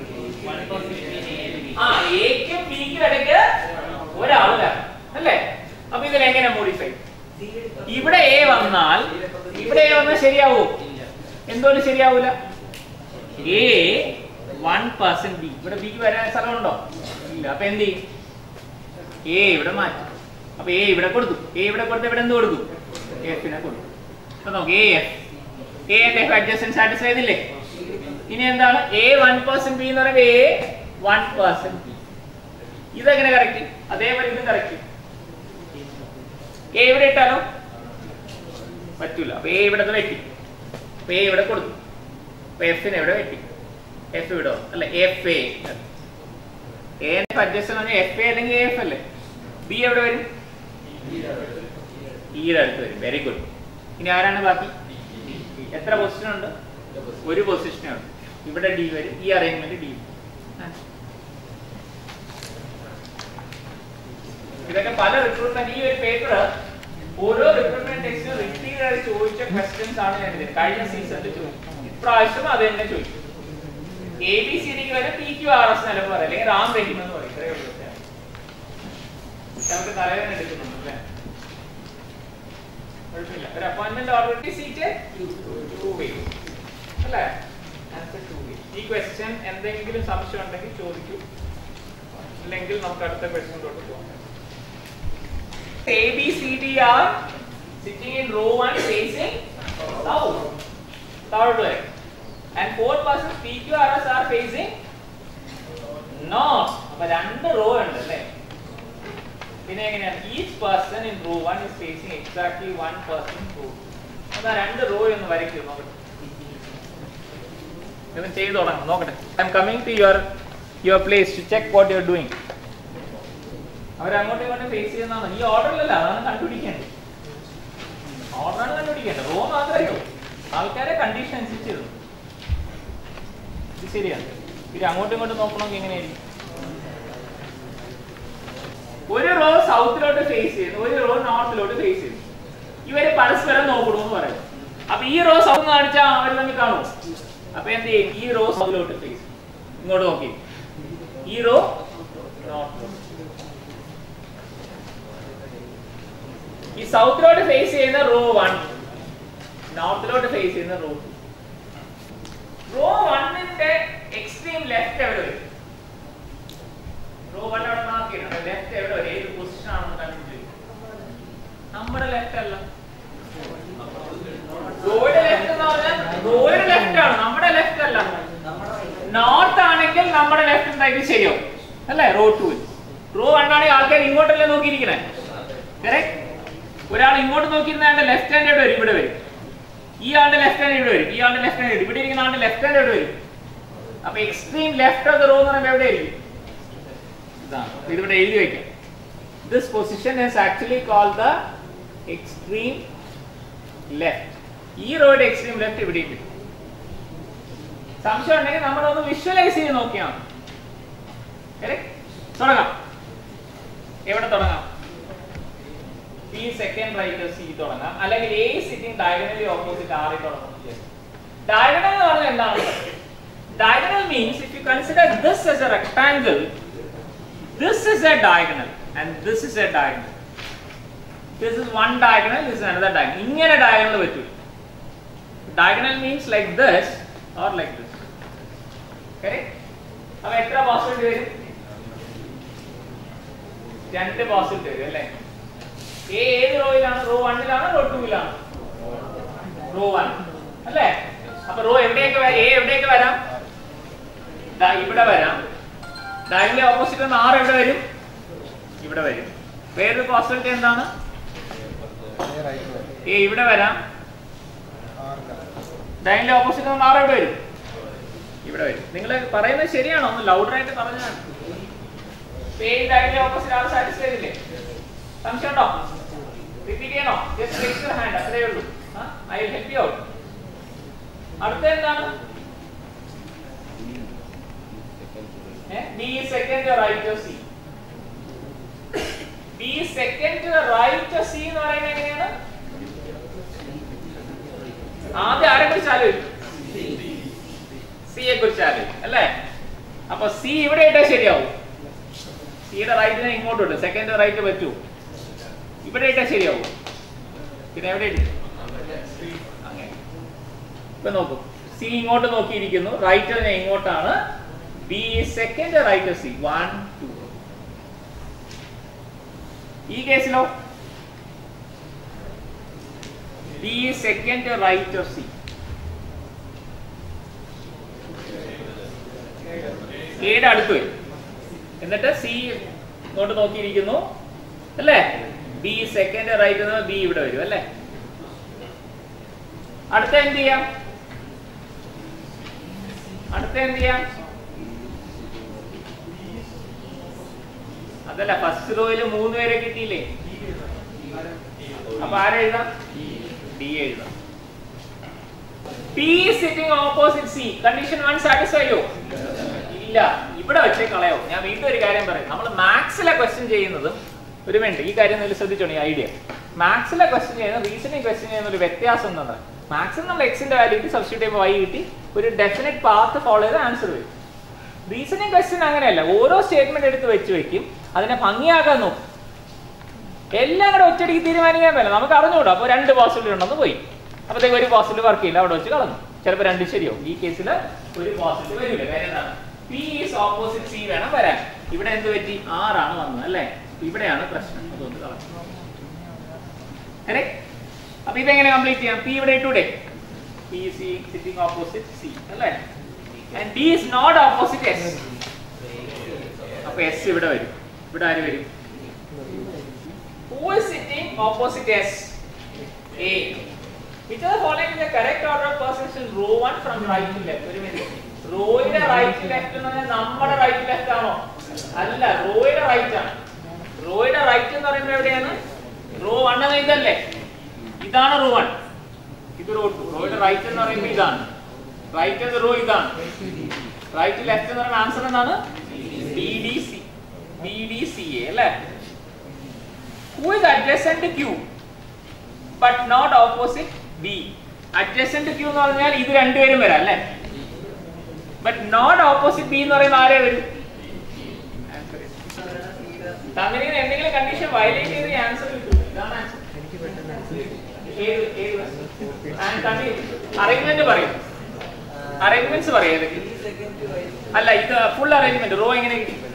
ആ എക്കും ബിക്കും ഇടയ്ക്ക് ഒരാൾ വരണം അല്ലേ അപ്പൊ ഇതിൽ എങ്ങനെ മോഡിഫൈ ഇവിടെ എ വന്നാൽ ഇവിടെ എ വന്നാൽ ശരിയാവോ എന്തുകൊണ്ട് ശരിയാവൂല എ വൺ പെർസെന്റ് ബി ഇവിടെ ബിക്ക് വരാൻ സ്ഥലമുണ്ടോ ഇല്ല അപ്പൊ എന്ത് ചെയ്യും എ ഇവിടെ മാറ്റും അപ്പൊ എ ഇവിടെ കൊടുത്തു എ ഇവിടെ കൊടുത്ത് ഇവിടെ എന്ത് കൊടുക്കും എഫിനെ കൊടുക്കും അപ്പൊ നോക്ക് A F A and F adjacent satisfy ചെയ്തില്ലേ ഇനി എന്താണ് എ വൺ പെർസെന്റ് ബി എന്ന് പറയുമ്പോൾ എ വൺ പെർസെന്റ് ബി ഇതെങ്ങനെ കറക്റ്റ് അതേപോലെ ഇതും കറക്റ്റ് എ ഇവിടെ ഇട്ടാലോ പറ്റൂല അപ്പൊ എ ഇവിടെ വെട്ടി അപ്പൊ എ ഇവിടെ കൊടുത്തു അപ്പൊ എഫിനെ ഇവിടെ വെട്ടി എഫ് ഇവിടെ വന്നു. അല്ല എഫ് എ എ അഡ്ജസ്റ്റ് പറഞ്ഞാൽ എഫ് എ അല്ലെങ്കിൽ എഫ് അല്ലേ ബി എവിടെ വരും ഈയുടെ അടുത്ത് വരും വെരി ഗുഡ് ഇനി ആരാണ് ബാക്കി എത്ര പൊസിഷൻ ഉണ്ട് ഒരു പൊസിഷനേ ഉണ്ട് ഇവിടെ ഡി വരും ഈ അറേഞ്ച്മെന്റ് ഡി ഇതൊക്കെ പല റിക്രൂട്ട്മെന്റ് ഈ ഒരു പേപ്പർ ഓരോ റിക്രൂട്ട്മെന്റ് ടെസ്റ്റിനും റിപ്പീറ്റ് ആയി ചോദിച്ച ക്വസ്റ്റ്യൻസ് ആണ് ഞാൻ ഇത് കഴിഞ്ഞ സീസണിൽ ചോദിച്ചത് ഇപ്രാവശ്യം അത് തന്നെ ചോദിച്ചു എ ബി സി ഡിക്ക് വരെ പി ക്യു ആർ എസ് നിലവ് പറയും അല്ലെങ്കിൽ റാം റഹിം എന്ന് പറയും ഇത്രയേ ഉള്ളൂ വ്യത്യാസം. നമുക്ക് തലവേദന എടുക്കുന്നുണ്ട് അല്ലേ കുഴപ്പമില്ല ഒരു appointment already seat two weeks അല്ലേ ആൻസർ ടു വീക്സ് ഈ ക്വസ്റ്റ്യൻ എന്തെങ്കിലും സംശയം ഉണ്ടെങ്കിൽ ചോദിക്കൂ ഇല്ലെങ്കിൽ നമുക്ക് അടുത്ത ക്വസ്റ്റ്യനിലോട്ട് പോകാം A, B, C, D are sitting in row 1 facing south. Third way. And four persons P, Q, R, S are facing north. അപ്പൊ രണ്ട് റോ ഉണ്ട് അല്ലേ പിന്നെ എങ്ങനെയാണ് each person in row one is facing exactly one person row അതാ രണ്ട് റോ എന്ന് വരയ്ക്കും നോക്കട്ടെ ഇവൻ ചെയ്തു തുടങ്ങാം നോക്കട്ടെ I'm coming to your your place to check what you are doing അവരങ്ങോട്ടും ഇങ്ങോട്ടും ഫേസ് ചെയ്യുന്നതാണ് ഈ ഓർഡറിലല്ല അതാണ് കണ്ടുപിടിക്കേണ്ടത് ഓർഡറാണ് കണ്ടുപിടിക്കേണ്ടത് റോ മാത്രമേ ഉള്ളൂ ആൾക്കാരെ കണ്ടീഷൻ അനുസരിച്ച് ഇടും ഇത് ശരിയാണ് ഇത് അങ്ങോട്ടും ഇങ്ങോട്ടും നോക്കണമെങ്കിൽ എങ്ങനെയായിരിക്കും ഒരു റോ സൗത്തിലോട്ട് ഫേസ് ചെയ്യുന്നു ഒരു റോ നോർത്തിലോട്ട് ഫേസ് ചെയ്യുന്നു ഇവര് പരസ്പരം നോക്കണമെന്ന് പറയും അപ്പൊ ഈ റോ സൗത്ത് കാണിച്ചാൽ അവർ തമ്മിൽ കാണുമോ അപ്പൊ എന്ത് ചെയ്യും ഈ റോ സൗത്തിലോട്ട് ഫേസ് ഇങ്ങോട്ട് നോക്കി ഈ റോ നോർത്ത് ഈ സൗത്തിലോട്ട് ഫേസ് ചെയ്യുന്ന റോ വൺ നോർത്തിലോട്ട് ഫേസ് ചെയ്യുന്ന റോ ടു റോ വണ്ണിന്റെ എക്സ്ട്രീം ലെഫ്റ്റ് എവിടെ വരും റോ വൺ അവിടെ മാർക്ക് ചെയ്യണം ലെഫ്റ്റ് എവിടെ വരും ഏത് പൊസിഷൻ ആണെന്ന് കണ്ടുപിടിച്ചു നമ്മുടെ ലെഫ്റ്റ് അല്ല റോയുടെ ലെഫ്റ്റ് എന്ന് പറഞ്ഞാൽ റോയുടെ ലെഫ്റ്റ് ആണ് നമ്മുടെ ലെഫ്റ്റ് അല്ല നോർത്ത് ആണെങ്കിൽ നമ്മുടെ ലെഫ്റ്റ് എന്തായാലും ശരിയോ അല്ലേ റോ ടു റോ വൺ ആണെങ്കിൽ ആൾക്കാർ ഇങ്ങോട്ടല്ലേ നോക്കിയിരിക്കണേ കറക്റ്റ് ഒരാൾ ഇങ്ങോട്ട് നോക്കിയിരുന്ന ലെഫ്റ്റ് ഹാൻഡ് എവിടെ വരും ഇവിടെ വരും ഈ ആളുടെ ലെഫ്റ്റ് ഹാൻഡ് ഇവിടെ വരും ഈ ആളുടെ ലെഫ്റ്റ് ഹാൻഡ് ഇവിടെ ഇരിക്കുന്ന ആളുടെ ലെഫ്റ്റ് ഹാൻഡ് എവിടെ വരും അപ്പൊ extreme left of the row എന്ന് പറയുമ്പോൾ എവിടെ ആയിരിക്കും ഇതാണ് ഇത് ഇവിടെ എഴുതി വെക്കാം this position is actually called the extreme left ഈ റോയുടെ എക്സ്ട്രീം ലെഫ്റ്റ് ഇവിടെ ഉണ്ട് സംശയം ഉണ്ടെങ്കിൽ നമ്മളൊന്ന് വിഷ്വലൈസ് ചെയ്ത് നോക്കിയാൽ മതി Correct? തുടങ്ങാം എവിടെ തുടങ്ങാം പി സെക്കൻഡ് റൈറ്റ് സി തുടങ്ങാം അല്ലെങ്കിൽ എ സിറ്റിംഗ് ഡയഗണലി ഓപ്പോസിറ്റ് ആറിൽ തുടങ്ങാം ഡയഗണൽ എന്ന് പറഞ്ഞാൽ എന്താണ് diagonal means if you consider this as a rectangle this is a diagonal and this is a diagonal this is one diagonal this is another diagonal ഇങ്ങനെ diagonal പറ്റൂ diagonal means like this or like this correct അപ്പൊ എത്ര പോസിബിലിറ്റി വരും രണ്ട് പോസിബിലിറ്റി വരും അല്ലേ എ ഏത് റോയിലാണ് റോ വണ്ണിലാണ് റോ ടൂവിലാണ് റോ വൺ അല്ലേ അപ്പൊ റോ എവിടെയൊക്കെ വ- എ എവിടെയൊക്കെ വരാം ദാ ഇവിടെ വരാം ഡയഗണലി ഓപ്പോസിറ്റ് നിന്ന് ആറ് എവിടെ വരും ഇവിടെ വരും വേറൊരു പോസിബിലിറ്റി എന്താണ് എ ഇവിടെ വരാം ഡയഗണലി ഓപ്പോസിറ്റ് നിന്ന് ആറ് എവിടെ വരും ഇവിടെ വരും നിങ്ങൾ പറയുന്നത് ശരിയാണോ ഒന്ന് ലൗഡറായിട്ട് പറഞ്ഞാണ് എ ഡയഗണലി ഓപ്പോസിറ്റ് ആൾ സാറ്റിസ്ഫൈ ഇല്ലേ സംശയം ഉണ്ടോ റിപ്പീറ്റ് ചെയ്യണോ ജസ്റ്റ് റേസ് യുവർ ഹാൻഡ് അത്രേ ഉള്ളൂ I will help you out അടുത്ത എന്താണ് B second right C B second right C എന്ന് പറയുന്നത് എങ്ങനെയാണ് ആദ്യം ആരെ കുറിച്ച് ആലോചിക്കും സിയെ കുറിച്ച് ആലോചിക്കും അല്ലേ അപ്പൊ സി ഇവിടെ ഇട്ടാൽ ശരിയാവും സിയുടെ റൈറ്റിനെ ഇങ്ങോട്ട് ഇട്ട് സെക്കൻഡ് റൈറ്റ് പറ്റൂ ഇവിടെ ഇട്ടാൽ ശരിയാവും പിന്നെ എവിടെ ഇടും അങ്ങനെ ഇപ്പൊ നോക്കൂ സി ഇങ്ങോട്ട് നോക്കിയിരിക്കുന്നു റൈറ്റ് ഇങ്ങോട്ടാണ് B second right C one two ഈ കേസിലോ B second right of C എയുടെ അടുത്ത് വരും എന്നിട്ട് സി ഇങ്ങോട്ട് നോക്കിയിരിക്കുന്നു അല്ലേ ബി സെക്കൻഡ് റൈറ്റ് ബി ഇവിടെ വരും അല്ലേ അടുത്ത എന്ത് ചെയ്യാം അടുത്ത എന്ത് ചെയ്യാം അതല്ല ഫസ്റ്റ് റോയില് മൂന്ന് പേരെ കിട്ടിയില്ലേ അപ്പൊ ആരെഴുതാം ഡി എഴുതാം P sitting opposite C condition one സാറ്റിസ്ഫൈയോ ഇല്ല ഇവിടെ വെച്ചേ കളയോ ഞാൻ വീണ്ടും ഒരു കാര്യം പറയും നമ്മൾ മാത്സിലെ ക്വസ്റ്റ്യൻ ചെയ്യുന്നതും ഒരു മിനിറ്റ് ഈ കാര്യം നിങ്ങൾ ശ്രദ്ധിച്ചോണി ഐഡിയ മാത്സിലെ ക്വസ്റ്റ്യൻ ചെയ്യുന്ന റീസണിങ് ക്വസ്റ്റ്യൻ ചെയ്യുന്ന ഒരു വ്യത്യാസം എന്താണ് മാത്സിൽ നമ്മൾ എക്സിന്റെ വാല്യൂക്ക് സബ്സ്റ്റിറ്റ്യൂട്ട് ചെയ്യുമ്പോൾ വൈ കിട്ടി ഒരു ഡെഫിനറ്റ് പാത്ത് ഫോളോ ചെയ്ത് ആൻസർ വരും റീസണിങ് ക്വസ്റ്റ്യൻ അങ്ങനെയല്ല ഓരോ സ്റ്റേറ്റ്മെന്റ് എടുത്ത് വെച്ച് വെക്കും അതിനെ ഭംഗിയാക്കാൻ നോക്കും എല്ലാം കൂടെ ഒറ്റയടിക്ക് തീരുമാനിക്കാൻ പറ്റില്ല നമുക്ക് അറിഞ്ഞുകൂടാ അപ്പോൾ രണ്ട് പോസിബിലിറ്റി ഉണ്ടെന്ന് പോയി അപ്പോഴത്തേക്ക് ഒരു പോസിബിലിറ്റി വർക്ക് ചെയ്യില്ല അവിടെ വെച്ച് കളഞ്ഞു ചിലപ്പോൾ രണ്ട് ശരിയോ ഈ കേസിൽ ഒരു പോസിബിലിറ്റി വരില്ല കാര്യം എന്താണ് പി ഈസ് ഓപ്പോസിറ്റ് സി വേണം വരാൻ ഇവിടെ എന്ത് പറ്റി ആറാണ് വന്നത് അല്ലേ ഇവിടെയാണ് പ്രശ്നം അതുകൊണ്ട് കളഞ്ഞു Correct? അപ്പൊ ഇതെങ്ങനെ കംപ്ലീറ്റ് ചെയ്യാം പി ഇവിടെ ഇട്ടൂടെ P C sitting opposite C അല്ലേ and D is not opposite S അപ്പൊ എസ് ഇവിടെ വരും ഇവിടെ ആര് വരും Who is sitting opposite S? A. Which are the following is the correct order of position in row 1 from right to left? ഒരു മിനിറ്റ് റോയുടെ റൈറ്റ് ലെഫ്റ്റ് എന്ന് പറഞ്ഞാൽ നമ്മുടെ റൈറ്റ് ലെഫ്റ്റ് ആണോ അല്ല റോയുടെ റൈറ്റ് ആണ് റോയുടെ റൈറ്റ് എന്ന് പറയുമ്പോൾ എവിടെയാണ് റോ വൺ എന്ന ഇതല്ലേ ഇതാണ് റോ വൺ ഇത് റോ ടു റോയുടെ റൈറ്റ് എന്ന് പറയുമ്പോൾ ഇതാണ് റൈറ്റ് എന്ന റോ ഇതാണ് റൈറ്റ് ലെഫ്റ്റ് എന്ന് പറയുന്ന ആൻസർ എന്താണ് B D C B D C A അല്ലേ who is adjacent to Q but not opposite B. Adjacent to Q എന്ന് പറഞ്ഞാൽ ഇത് രണ്ടുപേരും വരാം അല്ലേ ബട്ട് നോട്ട് ഓപ്പോസിറ്റ് ബി എന്ന് പറയുമ്പോൾ ആരെ വരും തമിഴിൽ എന്തെങ്കിലും കണ്ടീഷൻ വയലേറ്റ് ചെയ്ത് ആൻസർ കിട്ടും ഇതാണ് ആൻസർ ഏത് ഏത് അറേഞ്ച്മെന്റ് പറയും അറേഞ്ച്മെന്റ്സ് പറയും ഏതൊക്കെ അല്ല ഇത് ഫുൾ അറേഞ്ച്മെന്റ് റോ എങ്ങനെ കിട്ടി